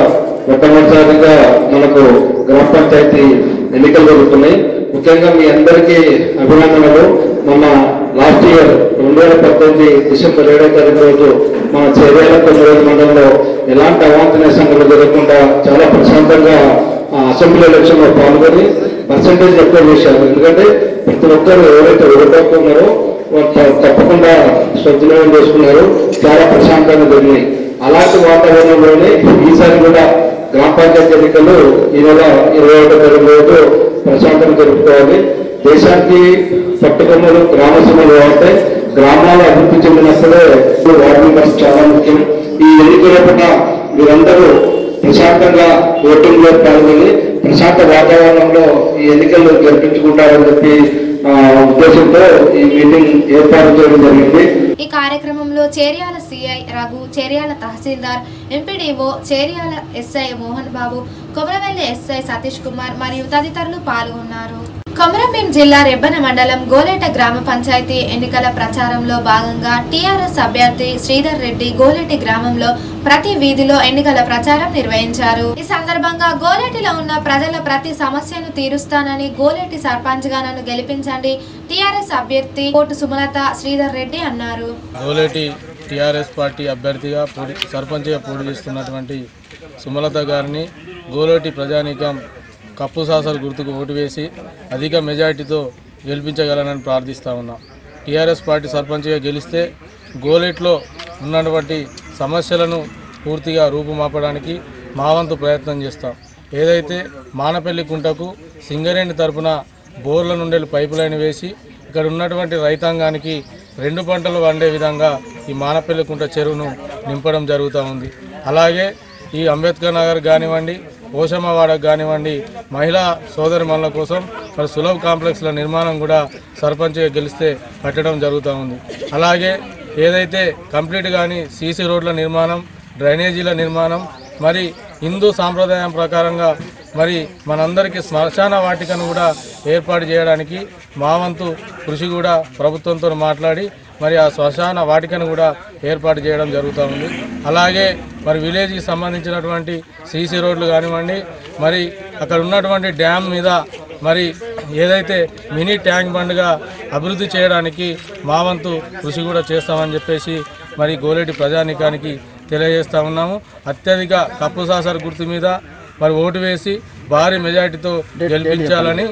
మొట్టమొదటిసారిగా మనకు గ్రామ పంచాయతీ ఎన్నికలు జరుగుతున్నాయి ముఖ్యంగా మీ అందరికీ అభినందనలు మొన్న లాస్ట్ ఇయర్ రెండు వేల పద్దెనిమిది డిసెంబర్ ఏడవ తారీఖు రోజు మన చేర్యాల తొమ్మిది మండలంలో ఎలాంటి అవాంఛనీయ సంఘటనలు జరగకుండా చాలా ప్రశాంతంగా ఆ, అసెంబ్లీ ఎలక్షన్ లో పాల్గొని పర్సంటేజ్ ఎక్కువ చేశారు ఎందుకంటే ప్రతి ఒక్కరు ఎవరైతే ఓటు ఉన్నారో వాళ్ళు త- తప్పకుండా సద్వినియోగం చేసుకున్నారు చాలా ప్రశాంతంగా జరిగినాయి అలాంటి వాతావరణంలోనే ఈసారి కూడా గ్రామ పంచాయతీ ఎన్నికలు ఈ నెల ఇరవై ఒకటో తారీఖు రోజు ప్రశాంతంగా జరుపుకోవాలి దేశానికి పట్టుకొమ్మలు గ్రామ సభలు అవుతాయి గ్రామాలు అభివృద్ధి చెందినప్పుడే వార్డు మెంబర్స్ చాలా ముఖ్యం ఈ ఎన్నికల పూట మీరందరూ ప్రశాంతంగా ఓటింగ్ లో పాల్గొని ప్రశాంత వాతావరణంలో ఈ ఎన్నికల్లో జరిపించుకుంటారని చెప్పి ఆ, ఉద్దేశంతో ఈ మీటింగ్ ఏర్పాటు చేయడం జరిగింది ఈ కార్యక్రమంలో చేర్యాల సిఐ రఘు చేర్యాల తహసీల్దార్ MPDO Cheryal SI Mohan Babu Komuravelli SI Satish Kumar మరియు తదితరులు పాల్గొన్నారు కొమరంభీం జిల్లా రెబ్బన మండలం గోలేట గ్రామ పంచాయతీ ఎన్నికల ప్రచారంలో భాగంగా టీఆర్ఎస్ అభ్యర్థి శ్రీధర్ రెడ్డి గోలేటి గ్రామంలో ప్రతి వీధిలో ఎన్నికల ప్రచారం నిర్వహించారు ఈ సందర్భంగా గోలేటిలో ఉన్న ప్రజల ప్రతి సమస్యను తీరుస్తానని గోలేటి సర్పంచ్ గా నన్ను గెలిపించండి టీఆర్ఎస్ అభ్యర్థి కోటు సుమలత శ్రీధర్ రెడ్డి అన్నారు గోలేటి టీఆర్ఎస్ పార్టీ అభ్యర్థిగా పోటీ సర్పంచ్గా పోటీ చేస్తున్నటువంటి సుమలత గారిని గోలేటి ప్రజానీకం కప్పు సాసలు గుర్తుకు ఓటు వేసి అధిక మెజారిటీతో గెలిపించగలనని ప్రార్థిస్తా ఉన్నాం టీఆర్ఎస్ పార్టీ సర్పంచ్గా గెలిస్తే గోలేట్లో ఉన్నటువంటి సమస్యలను పూర్తిగా రూపుమాపడానికి మా వంతు ప్రయత్నం చేస్తాం ఏదైతే మానపల్లి కుంటకు సింగరేణి తరపున బోర్ల నుండి పైపు లైన్ వేసి ఇక్కడ ఉన్నటువంటి రైతాంగానికి రెండు పంటలు వండే విధంగా ఈ మానపల్లి కుంట చెరువును నింపడం జరుగుతూ ఉంది అలాగే ఈ అంబేద్కర్ నగర్ కానివ్వండి ఓషమ్మవాడకు కానివ్వండి మహిళా సోదరిమణుల కోసం మరి సులభ్ కాంప్లెక్స్ల నిర్మాణం కూడా సర్పంచ్గా గెలిస్తే కట్టడం జరుగుతూ ఉంది అలాగే ఏదైతే కంప్లీట్ కానీ సీసీ రోడ్ల నిర్మాణం డ్రైనేజీల నిర్మాణం మరి హిందూ సాంప్రదాయం ప్రకారంగా మరి మనందరికీ శ్మశాన వాటికను కూడా ఏర్పాటు చేయడానికి మా వంతు కృషి కూడా ప్రభుత్వంతో మాట్లాడి మరి ఆ శ్మశాన వాటికను కూడా ఏర్పాటు చేయడం జరుగుతూ ఉంది అలాగే మరి విలేజ్కి సంబంధించినటువంటి సీసీ రోడ్లు కానివ్వండి మరి అక్కడ ఉన్నటువంటి డ్యామ్ మీద మరి ఏదైతే మినీ ట్యాంక్ బండ్గా అభివృద్ధి చేయడానికి మా వంతు కృషి కూడా చేస్తామని చెప్పేసి మరి గోలేటి ప్రజానికానికి తెలియజేస్తా ఉన్నాము అత్యధిక కప్పు సాసర్ గుర్తు మీద మరి ఓటు వేసి భారీ మెజార్టీతో గెలిపించాలని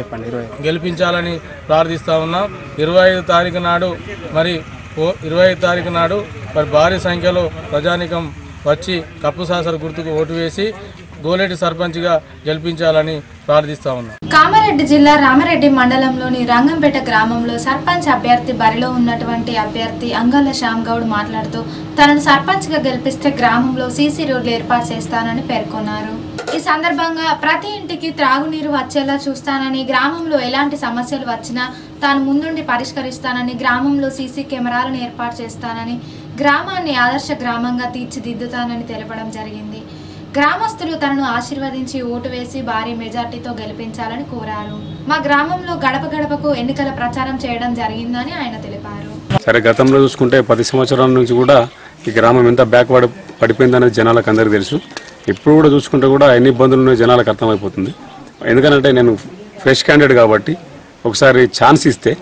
గెలిపించాలని ప్రార్థిస్తా ఉన్నాం ఇరవై ఐదు తారీఖు నాడు మరి ఓ ఇరవై ఐదు తారీఖు నాడు మరి భారీ సంఖ్యలో ప్రజానికం వచ్చి కప్పు సాసర్ గుర్తుకు ఓటు వేసి గోలేటి సర్పంచ్గా గెలిపించాలని ప్రార్థిస్తా ఉన్నాం కామారెడ్డి జిల్లా రామరెడ్డి మండలంలోని రంగంపేట గ్రామంలో సర్పంచ్ అభ్యర్థి బరిలో ఉన్నటువంటి అభ్యర్థి అంగళ్ళ శ్యామ్ గౌడ్ మాట్లాడుతూ తనను సర్పంచ్గా గెలిపిస్తే గ్రామంలో సీసీ రోడ్లు ఏర్పాటు చేస్తానని పేర్కొన్నారు ఈ సందర్భంగా ప్రతి ఇంటికి త్రాగునీరు వచ్చేలా చూస్తానని గ్రామంలో ఎలాంటి సమస్యలు వచ్చినా తాను ముందుండి పరిష్కరిస్తానని గ్రామంలో సీసీ కెమెరాలను ఏర్పాటు చేస్తానని గ్రామాన్ని ఆదర్శ గ్రామంగా తీర్చిదిద్దుతానని తెలపడం జరిగింది గ్రామస్తులు తనను ఆశీర్వదించి ఓటు వేసి భారీ మెజార్టీతో గెలిపించాలని కోరారు మా గ్రామంలో గడప గడపకు ఎన్నికల ప్రచారం చేయడం జరిగిందని ఆయన తెలిపారు సరే గతంలో చూసుకుంటే పది సంవత్సరాల నుంచి కూడా ఈ గ్రామం ఎంత బ్యాక్వర్డ్ పడిపోయిందనేది జనాలకు అందరికీ తెలుసు ఇప్పుడు కూడా చూసుకుంటే కూడా ఎన్ని ఇబ్బందులు ఉన్నాయో జనాలకు అర్థమైపోతుంది ఎందుకంటే నేను ఫ్రెష్ క్యాండిడేట్ కాబట్టి ఒకసారి ఛాన్స్ ఇస్తే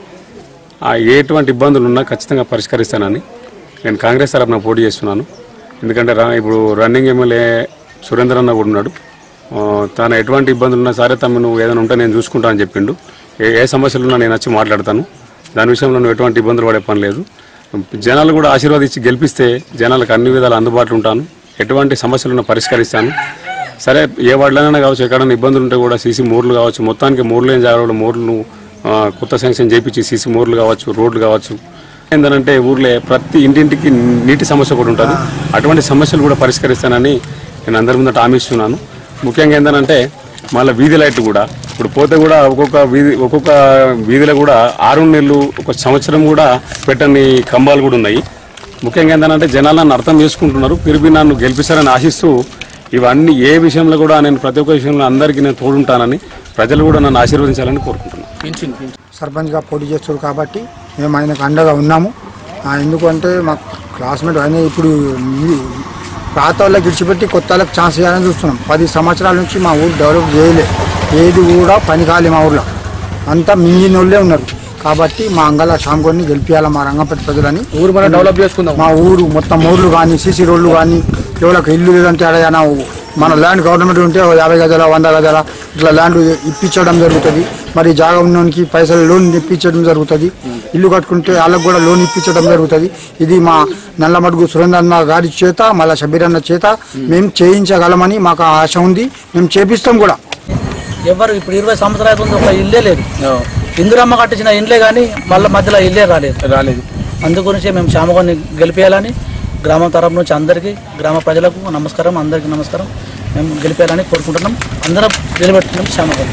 ఆ ఎటువంటి ఇబ్బందులు ఉన్నా ఖచ్చితంగా పరిష్కరిస్తానని నేను కాంగ్రెస్ తరఫున పోటీ చేస్తున్నాను ఎందుకంటే రా ఇప్పుడు రన్నింగ్ ఎమ్మెల్యే సురేంద్ర అన్న కూడా ఉన్నాడు ఆ, తాను ఎటువంటి ఇబ్బందులు ఉన్నా సరే తమ నువ్వు ఏదైనా ఉంటే నేను చూసుకుంటా అని చెప్పిండు ఏ ఏ సమస్యలు ఉన్నా నేను వచ్చి మాట్లాడతాను దాని విషయంలో నువ్వు ఎటువంటి ఇబ్బందులు పడే పని లేదు జనాలు కూడా ఆశీర్వాదించి గెలిపిస్తే జనాలకు అన్ని విధాలు అందుబాటులో ఉంటాను ఎటువంటి సమస్యలు ఉన్నా పరిష్కరిస్తాను సరే ఏ వార్డులోనైనా కావచ్చు ఎక్కడైనా ఇబ్బందులు ఉంటే కూడా సీసీ మూర్లు కావచ్చు మొత్తానికి మూర్లు ఏం జాగ్రత్త మూర్లు ఆ, కొత్త శాంక్షన్ చేయించి సీసీ మూర్లు కావచ్చు రోడ్లు కావచ్చు ఏంటంటే ఊర్లో ప్రతి ఇంటింటికి నీటి సమస్య కూడా ఉంటుంది అటువంటి సమస్యలు కూడా పరిష్కరిస్తానని నేను అందరి ముందట హామీ ఇస్తున్నాను ముఖ్యంగా ఏంటంటే మళ్ళీ వీధి లైట్లు కూడా ఇప్పుడు పోతే కూడా ఒక్కొక్క వీధి ఒక్కొక్క వీధిలో కూడా ఆరు నెలలు ఒక సంవత్సరం కూడా పెట్టని కంబాలు కూడా ఉన్నాయి ముఖ్యంగా ఏంటంటే జనాలు నన్ను అర్థం చేసుకుంటున్నారు తిరిగి నన్ను గెలిపిస్తారని ఆశిస్తూ ఇవన్నీ ఏ విషయంలో కూడా నేను ప్రతి ఒక్క విషయంలో అందరికీ నేను తోడుంటానని ప్రజలు కూడా నన్ను ఆశీర్వదించాలని కోరుకుంటున్నాను సర్పంచ్గా పోటీ చేస్తారు కాబట్టి మేము ఆయనకు అండగా ఉన్నాము ఆ, ఎందుకంటే మా క్లాస్మేట్ ఆయన ఇప్పుడు మీ- పాత వాళ్ళకి విడిచిపెట్టి కొత్త వాళ్ళకి ఛాన్స్ ఇవ్వాలని చూస్తున్నాం పది సంవత్సరాల నుంచి మా ఊరు డెవలప్ చేయలే ఏది కూడా పని కాలే మా ఊర్లో అంతా మింగిన వాళ్ళే ఉన్నారు కాబట్టి మా అంగళ శాంగోని గెలిపించాలి మా రంగంపేట ప్రజలని ఊరు మనం డెవలప్ చేసుకుందాం మా ఊరు మొత్తం ఊర్లు కానీ సీసీ రోడ్లు కానీ ఎవరికి ఇల్లు లేదంటే అడగనా మన ల్యాండ్ గవర్నమెంట్ ఉంటే ఓ యాభై గజాల వంద గజాల ఇట్లా ల్యాండ్ ఇప్పించడం జరుగుతుంది మరి జాగా ఉన్నోనికి పైసలు లోన్ ఇప్పించడం జరుగుతుంది ఇల్లు కట్టుకుంటే వాళ్ళకు కూడా లోన్ ఇప్పించడం జరుగుతుంది ఇది మా నల్లమడుగు సురేంద్రన్న గారి చేత మళ్ళా షబీర్ అన్న చేత మేము చేయించగలమని మాకు ఆశ ఉంది మేము చేపిస్తాం కూడా ఎవరు ఇప్పుడు ఇరవై సంవత్సరాల ముందు ఒక ఇల్లే లేదు ఇందిరమ్మ కట్టించిన ఇండ్లే కానీ మళ్ళీ మధ్యలో ఇల్లే రాలేదు రాలేదు అందు గురించి మేము శ్యామగారిని గెలిపేయాలని గ్రామం తరపు నుంచి అందరికీ గ్రామ ప్రజలకు నమస్కారం అందరికీ నమస్కారం మేము గెలిపేయాలని కోరుకుంటున్నాం అందరం నిలబెట్టుకున్నాం శ్యామగారిని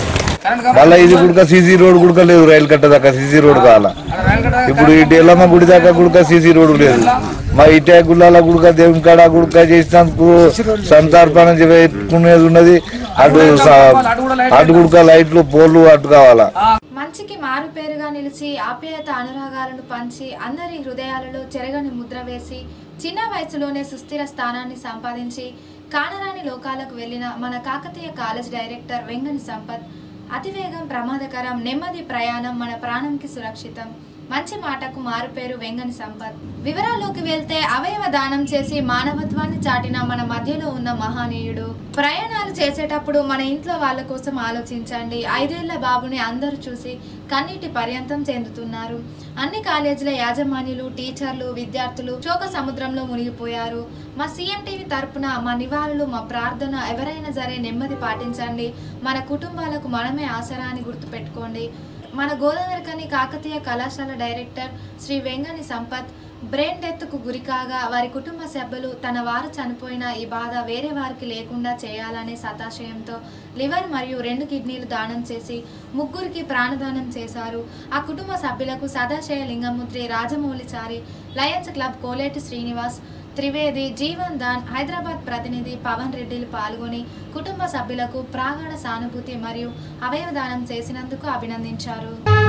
మళ్ళీ ఇది గుడిక సీసీ రోడ్ గుడిక లేదు రైలు కట్ట దాకా సీసీ రోడ్ కావాల ఇప్పుడు ఇటు ఎల్లమ్మ గుడి దాకా గుడిక సీసీ రోడ్ లేదు మా ఇటే గుళ్ళాల గుడిక దేవుని కాడ గుడిక చేసినందుకు సంతార్పణ పెట్టుకునేది ఉన్నది అటు స- అటు గుడిక లైట్లు పోలు అటు కావాలా మంచికి మారు పేరుగా నిలిచి ఆప్యాయత అనురాగాలను పంచి అందరి హృదయాలలో చెరగని ముద్ర వేసి చిన్న వయసులోనే సుస్థిర స్థానాన్ని సంపాదించి కానరాని లోకాలకు వెళ్ళిన మన కాకతీయ కాలేజ్ డైరెక్టర్ వెంగని సంపత్ అతివేగం ప్రమాదకరం నెమ్మది ప్రయాణం మన ప్రాణంకి సురక్షితం మంచి మాటకు మారుపేరు వెంగని సంపత్ వివరాల్లోకి వెళ్తే అవయవ దానం చేసి మానవత్వాన్ని చాటిన మన మధ్యలో ఉన్న మహానీయుడు ప్రయాణాలు చేసేటప్పుడు మన ఇంట్లో వాళ్ళ కోసం ఆలోచించండి ఐదేళ్ల బాబుని అందరూ చూసి కన్నీటి పర్యంతం చెందుతున్నారు అన్ని కాలేజీల యాజమాన్యులు టీచర్లు విద్యార్థులు శోక సముద్రంలో మునిగిపోయారు మా సీఎం టీవీ తరపున మా నివాళులు మా ప్రార్థన ఎవరైనా సరే నెమ్మది పాటించండి మన కుటుంబాలకు మనమే ఆసరా అని గుర్తుపెట్టుకోండి మన గోదావరికని కాకతీయ కళాశాల డైరెక్టర్ శ్రీ వెంగని సంపత్ బ్రెయిన్ డెత్కు గురి కాగా వారి కుటుంబ సభ్యులు తన వారు చనిపోయిన ఈ బాధ వేరే వారికి లేకుండా చేయాలనే సతాశయంతో లివర్ మరియు రెండు కిడ్నీలు దానం చేసి ముగ్గురికి ప్రాణదానం చేశారు ఆ కుటుంబ సభ్యులకు సదాశయ లింగముద్రి రాజమౌళిచారి లయన్స్ క్లబ్ కోలేటి శ్రీనివాస్ త్రివేది జీవన్ దాన్ హైదరాబాద్ ప్రతినిధి పవన్ రెడ్డిలు పాల్గొని కుటుంబ సభ్యులకు ప్రాగాఢ సానుభూతి మరియు అవయవదానం చేసినందుకు అభినందించారు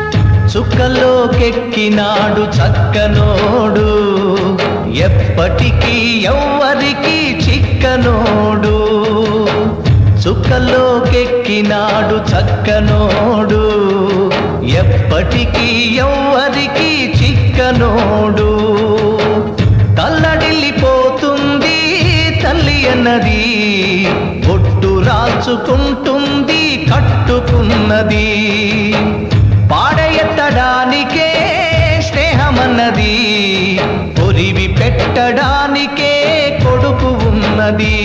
చుక్కలోకెక్కినాడు చక్కనోడు ఎప్పటికీ ఎవ్వరికి చిక్కనోడు చుక్కలోకెక్కినాడు చక్కనోడు ఎప్పటికీ ఎవ్వరికి చిక్కనోడు తల్లడిల్లిపోతుంది తల్లి అన్నది బొట్టు రాల్చుకుంటుంది కట్టుకున్నది పాడెత్తడానికే స్నేహమన్నది పొరివి పెట్టడానికే కొడుకు ఉన్నది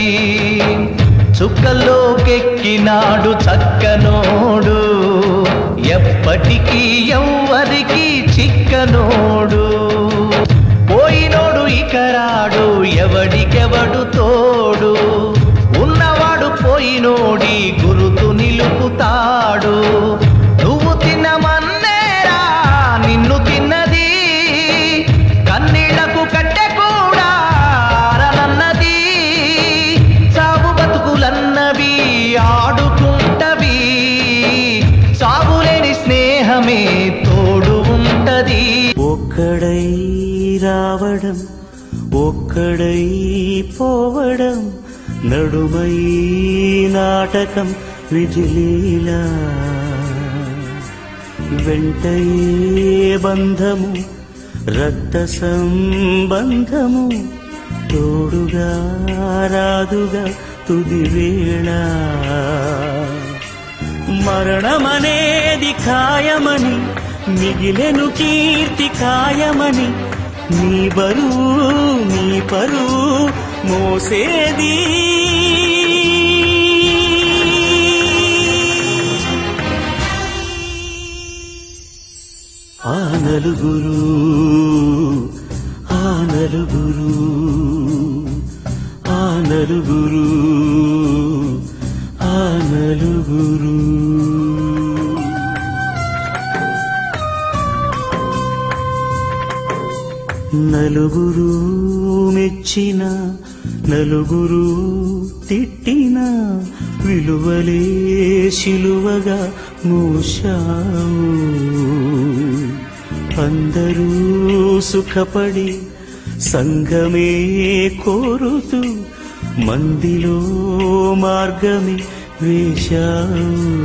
చుక్కలోకెక్కినాడు చక్కనోడు ఎప్పటికీ ఎవ్వరికి చిక్కనోడు పోయినోడు ఇకరాడు ఎవడికెవడు తోడు ఉన్నవాడు పోయినోడి గురుతు నిలుపుతాడు నువ్వు తినమన్నేరా నిన్ను తిన్నది కన్నీళ్లకు కట్టె కూడా అరనన్నది సాగు బతుకులన్నవి ఆడుకుంటవి సాగులేని స్నేహమే తోడు ఉంటది ఒక్కడై రావడం ఒక్కడై పోవడం నడుమై నాటకం విజిలీలా వెంటయే బంధము రక్త సంబంధము తోడుగా రాదుగా తుది వేళ మరణమనేది ఖాయమని మిగిలెను కీర్తి ఖాయమని నీ బరువు నీ పరువు మోసేది ఆ నలుగురు ఆ నలుగురు ఆ నలుగురు ఆ నలుగురు నలుగురు మెచ్చిన నలుగురు తిట్టిన విలువలే శిలువగా మూశాము అందరూ సుఖపడి సంగమే కోరుతూ మందిలో మార్గమే వేశావు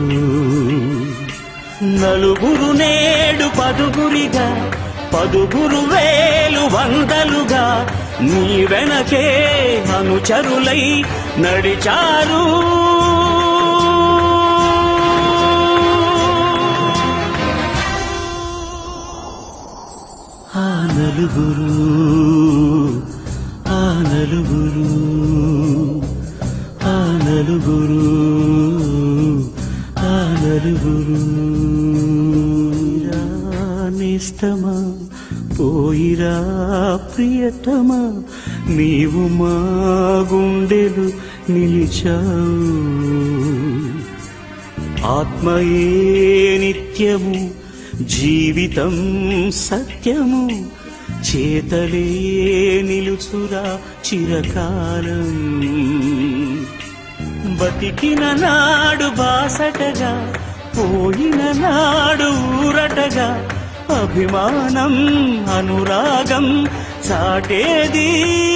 నలుగురు నేడు పదుగురిగా పదుగురు వేలు వందలుగా నీ వెనకే అనుచరులై నడిచారు ఆ నలుగురు ఆ నలుగురు ఆ నలుగురు ఆ నలుగురు నేస్తమా పోయిరా ప్రియతమా నీవు మా గుండెలు నిలిచావు ఆత్మయే నిత్యము జీవితం సత్యము చేతలే నిలుచురా చిరకాలం బతికిన నాడు బాసటగా పోయిన నాడు ఊరటగా అభిమానం అనురాగం చాటేది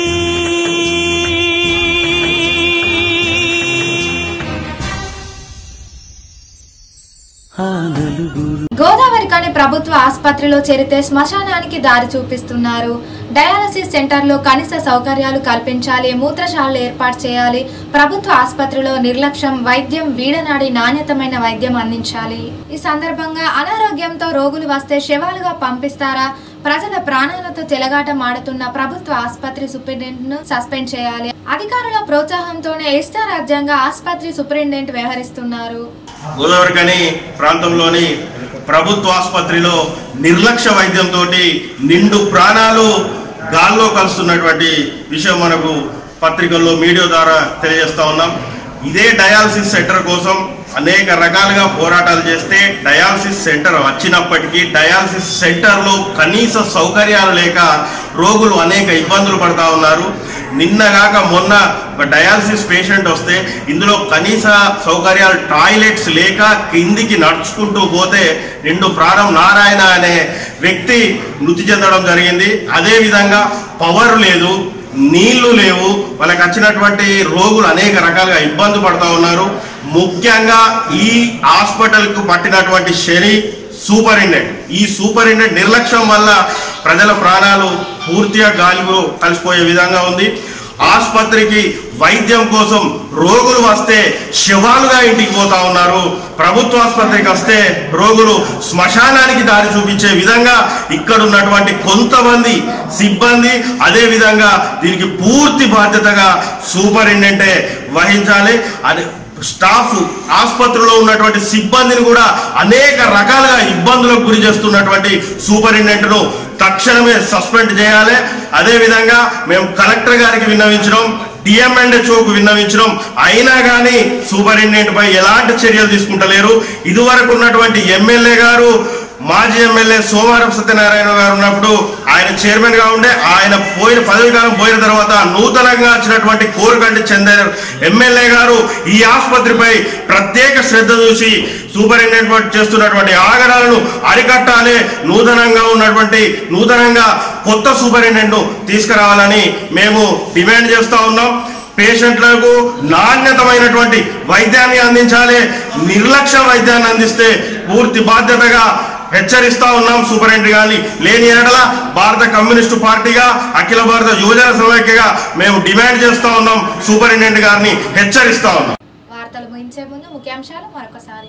ఆ నలుగురు గోదావరి కాని ప్రభుత్వ ఆసుపత్రిలో చేరితే శ్మశానానికి దారి చూపిస్తున్నారు డయాలసిస్ సెంటర్లో కనీస సౌకర్యాలు కల్పించాలి మూత్రశాలలు ఏర్పాటు చేయాలి ప్రభుత్వ ఆసుపత్రిలో నిర్లక్ష్యం వైద్యం వీడనాడి నాణ్యతమైన వైద్యం అందించాలి ఈ సందర్భంగా అనారోగ్యంతో రోగులు వస్తే శవాలుగా పంపిస్తారా ప్రజల ప్రాణాలతో చెలగాట మాడుతున్న ప్రభుత్వ ఆసుపత్రి సూపరింటెండెంట్ ను సస్పెండ్ చేయాలి అధికారుల ప్రోత్సాహంతోనే ఇష్టారాజ్యంగా ఆసుపత్రి సూపరింటెండెంట్ వ్యవహరిస్తున్నారు గోదావరికని ప్రాంతంలోని ప్రభుత్వ ఆసుపత్రిలో నిర్లక్ష్య వైద్యంతో నిండు ప్రాణాలు గాల్లో కలుస్తున్నటువంటి విషయం మనకు పత్రికల్లో మీడియా ద్వారా తెలియజేస్తా ఉన్నాం ఇదే డయాలసిస్ సెంటర్ కోసం అనేక రకాలుగా పోరాటాలు చేస్తే డయాలసిస్ సెంటర్ వచ్చినప్పటికీ డయాలసిస్ సెంటర్లో కనీస సౌకర్యాలు లేక రోగులు అనేక ఇబ్బందులు పడతా ఉన్నారు నిన్నగాక మొన్న ఒక డయాలసిస్ పేషెంట్ వస్తే ఇందులో కనీస సౌకర్యాలు టాయిలెట్స్ లేక కిందికి నడుచుకుంటూ పోతే నిండు ప్రాణం నారాయణ అనే వ్యక్తి మృతి చెందడం జరిగింది అదేవిధంగా పవర్ లేదు నీళ్లు లేవు వాళ్ళకి వచ్చినటువంటి రోగులు అనేక రకాలుగా ఇబ్బంది పడతా ఉన్నారు ముఖ్యంగా ఈ హాస్పిటల్కు పట్టినటువంటి శని సూపరింటెండెంట్ ఈ సూపరింటెండెంట్ నిర్లక్ష్యం వల్ల ప్రజల ప్రాణాలు పూర్తిగా గాలిలో కలిసిపోయే విధంగా ఉంది ఆసుపత్రికి వైద్యం కోసం రోగులు వస్తే శవాలుగా ఇంటికి పోతా ఉన్నారు ప్రభుత్వ ఆసుపత్రికి వస్తే రోగులు శ్మశానానికి దారి చూపించే విధంగా ఇక్కడ ఉన్నటువంటి కొంతమంది సిబ్బంది అదే విధంగా దీనికి పూర్తి బాధ్యతగా సూపరింటెండెంటే వహించాలి అది స్టాఫ్ ఆసుపత్రిలో ఉన్నటువంటి సిబ్బందిని కూడా అనేక రకాలుగా ఇబ్బందులకు గురి చేస్తున్నటువంటి సూపరింటెండెంట్ ను తక్షణమే సస్పెండ్ చేయాలి అదే విధంగా మేము కలెక్టర్ గారికి విన్నవించడం డిఎంఎండ్హెచ్ఓకు విన్నవించడం అయినా కానీ సూపరింటెండెంట్ పై ఎలాంటి చర్యలు తీసుకుంటలేరు ఇదివరకు ఉన్నటువంటి ఎమ్మెల్యే గారు మాజీ ఎమ్మెల్యే సోమవారం సత్యనారాయణ గారు ఉన్నప్పుడు ఆయన చైర్మన్ గా ఉండే ఆయన పోయిన పదవి కాలం పోయిన తర్వాత నూతనంగా వచ్చినటువంటి కోరుకంటి చందర్ ఎమ్మెల్యే గారు ఈ ఆసుపత్రిపై ప్రత్యేక శ్రద్ధ చూసి సూపరింటెండెంట్ చేస్తున్నటువంటి ఆగడాలను అరికట్టాలి నూతనంగా ఉన్నటువంటి నూతనంగా కొత్త సూపరింటెండెంట్ తీసుకురావాలని మేము డిమాండ్ చేస్తా ఉన్నాం పేషెంట్లకు నాణ్యతమైనటువంటి వైద్యాన్ని అందించాలి నిర్లక్ష్య వైద్యాన్ని అందిస్తే పూర్తి బాధ్యతగా హెచ్చరిస్తా ఉన్నాం సూపరింటెండెంట్ గారిని లేని ఎడల భారత కమ్యూనిస్టు పార్టీగా అఖిల భారత యువజన సమైక్యగా మేము డిమాండ్ చేస్తా ఉన్నాం సూపరింటెండెంట్ గారిని హెచ్చరిస్తా ఉన్నాం వార్తలు ముగించే ముందు ముఖ్యాంశాలు మరొకసారి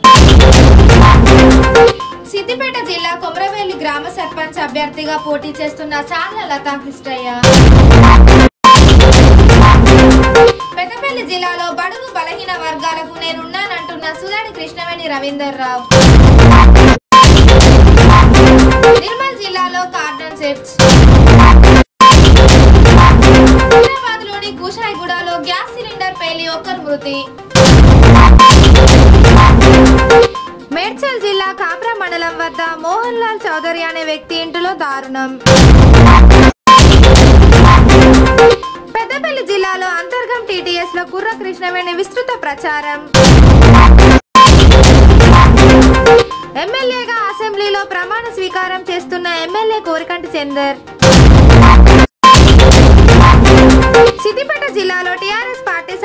సిద్దిపేట జిల్లా కొమరవెల్లి గ్రామ సర్పంచ్ అభ్యర్థిగా పోటీ చేస్తున్న సార్ల లతా కృష్ణయ్య పెద్దపల్లి జిల్లాలో బడుగు బలహీన వర్గాలకు నేనున్నానంటున్న సుధాడి కృష్ణవేణి రవీందర్ రావు నిర్మల్ జిల్లాలో కార్డన్ సెట్స్ హైదరాబాద్ లోని కుషాయిగూడలో గ్యాస్ సిలిండర్ పేలి ఒక్కరు మృతి మేడ్చల్ జిల్లా కాప్రా మండలం వద్ద మోహన్ లాల్ చౌదరి అనే వ్యక్తి ఇంటిలో దారుణం పెద్దపల్లి జిల్లాలో అంతర్గం టీటీఎస్ లో కుర్ర కృష్ణవేణి విస్తృత ప్రచారం ఎమ్మెల్యేగా అసెంబ్లీలో ప్రమాణ స్వీకారం చేస్తున్న ఎమ్మెల్యే కోరికంటి చందర్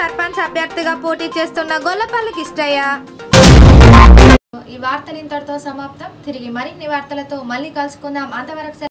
సర్పంచ్ అభ్యర్థిగా పోటీ చేస్తున్న గొల్లపల్లి కిష్టయ్య ఈ వార్తలు ఇంతటితో సమాప్తం తిరిగి మరిన్ని వార్తలతో మళ్ళీ కలుసుకుందాం అంతవరకు సెలవు.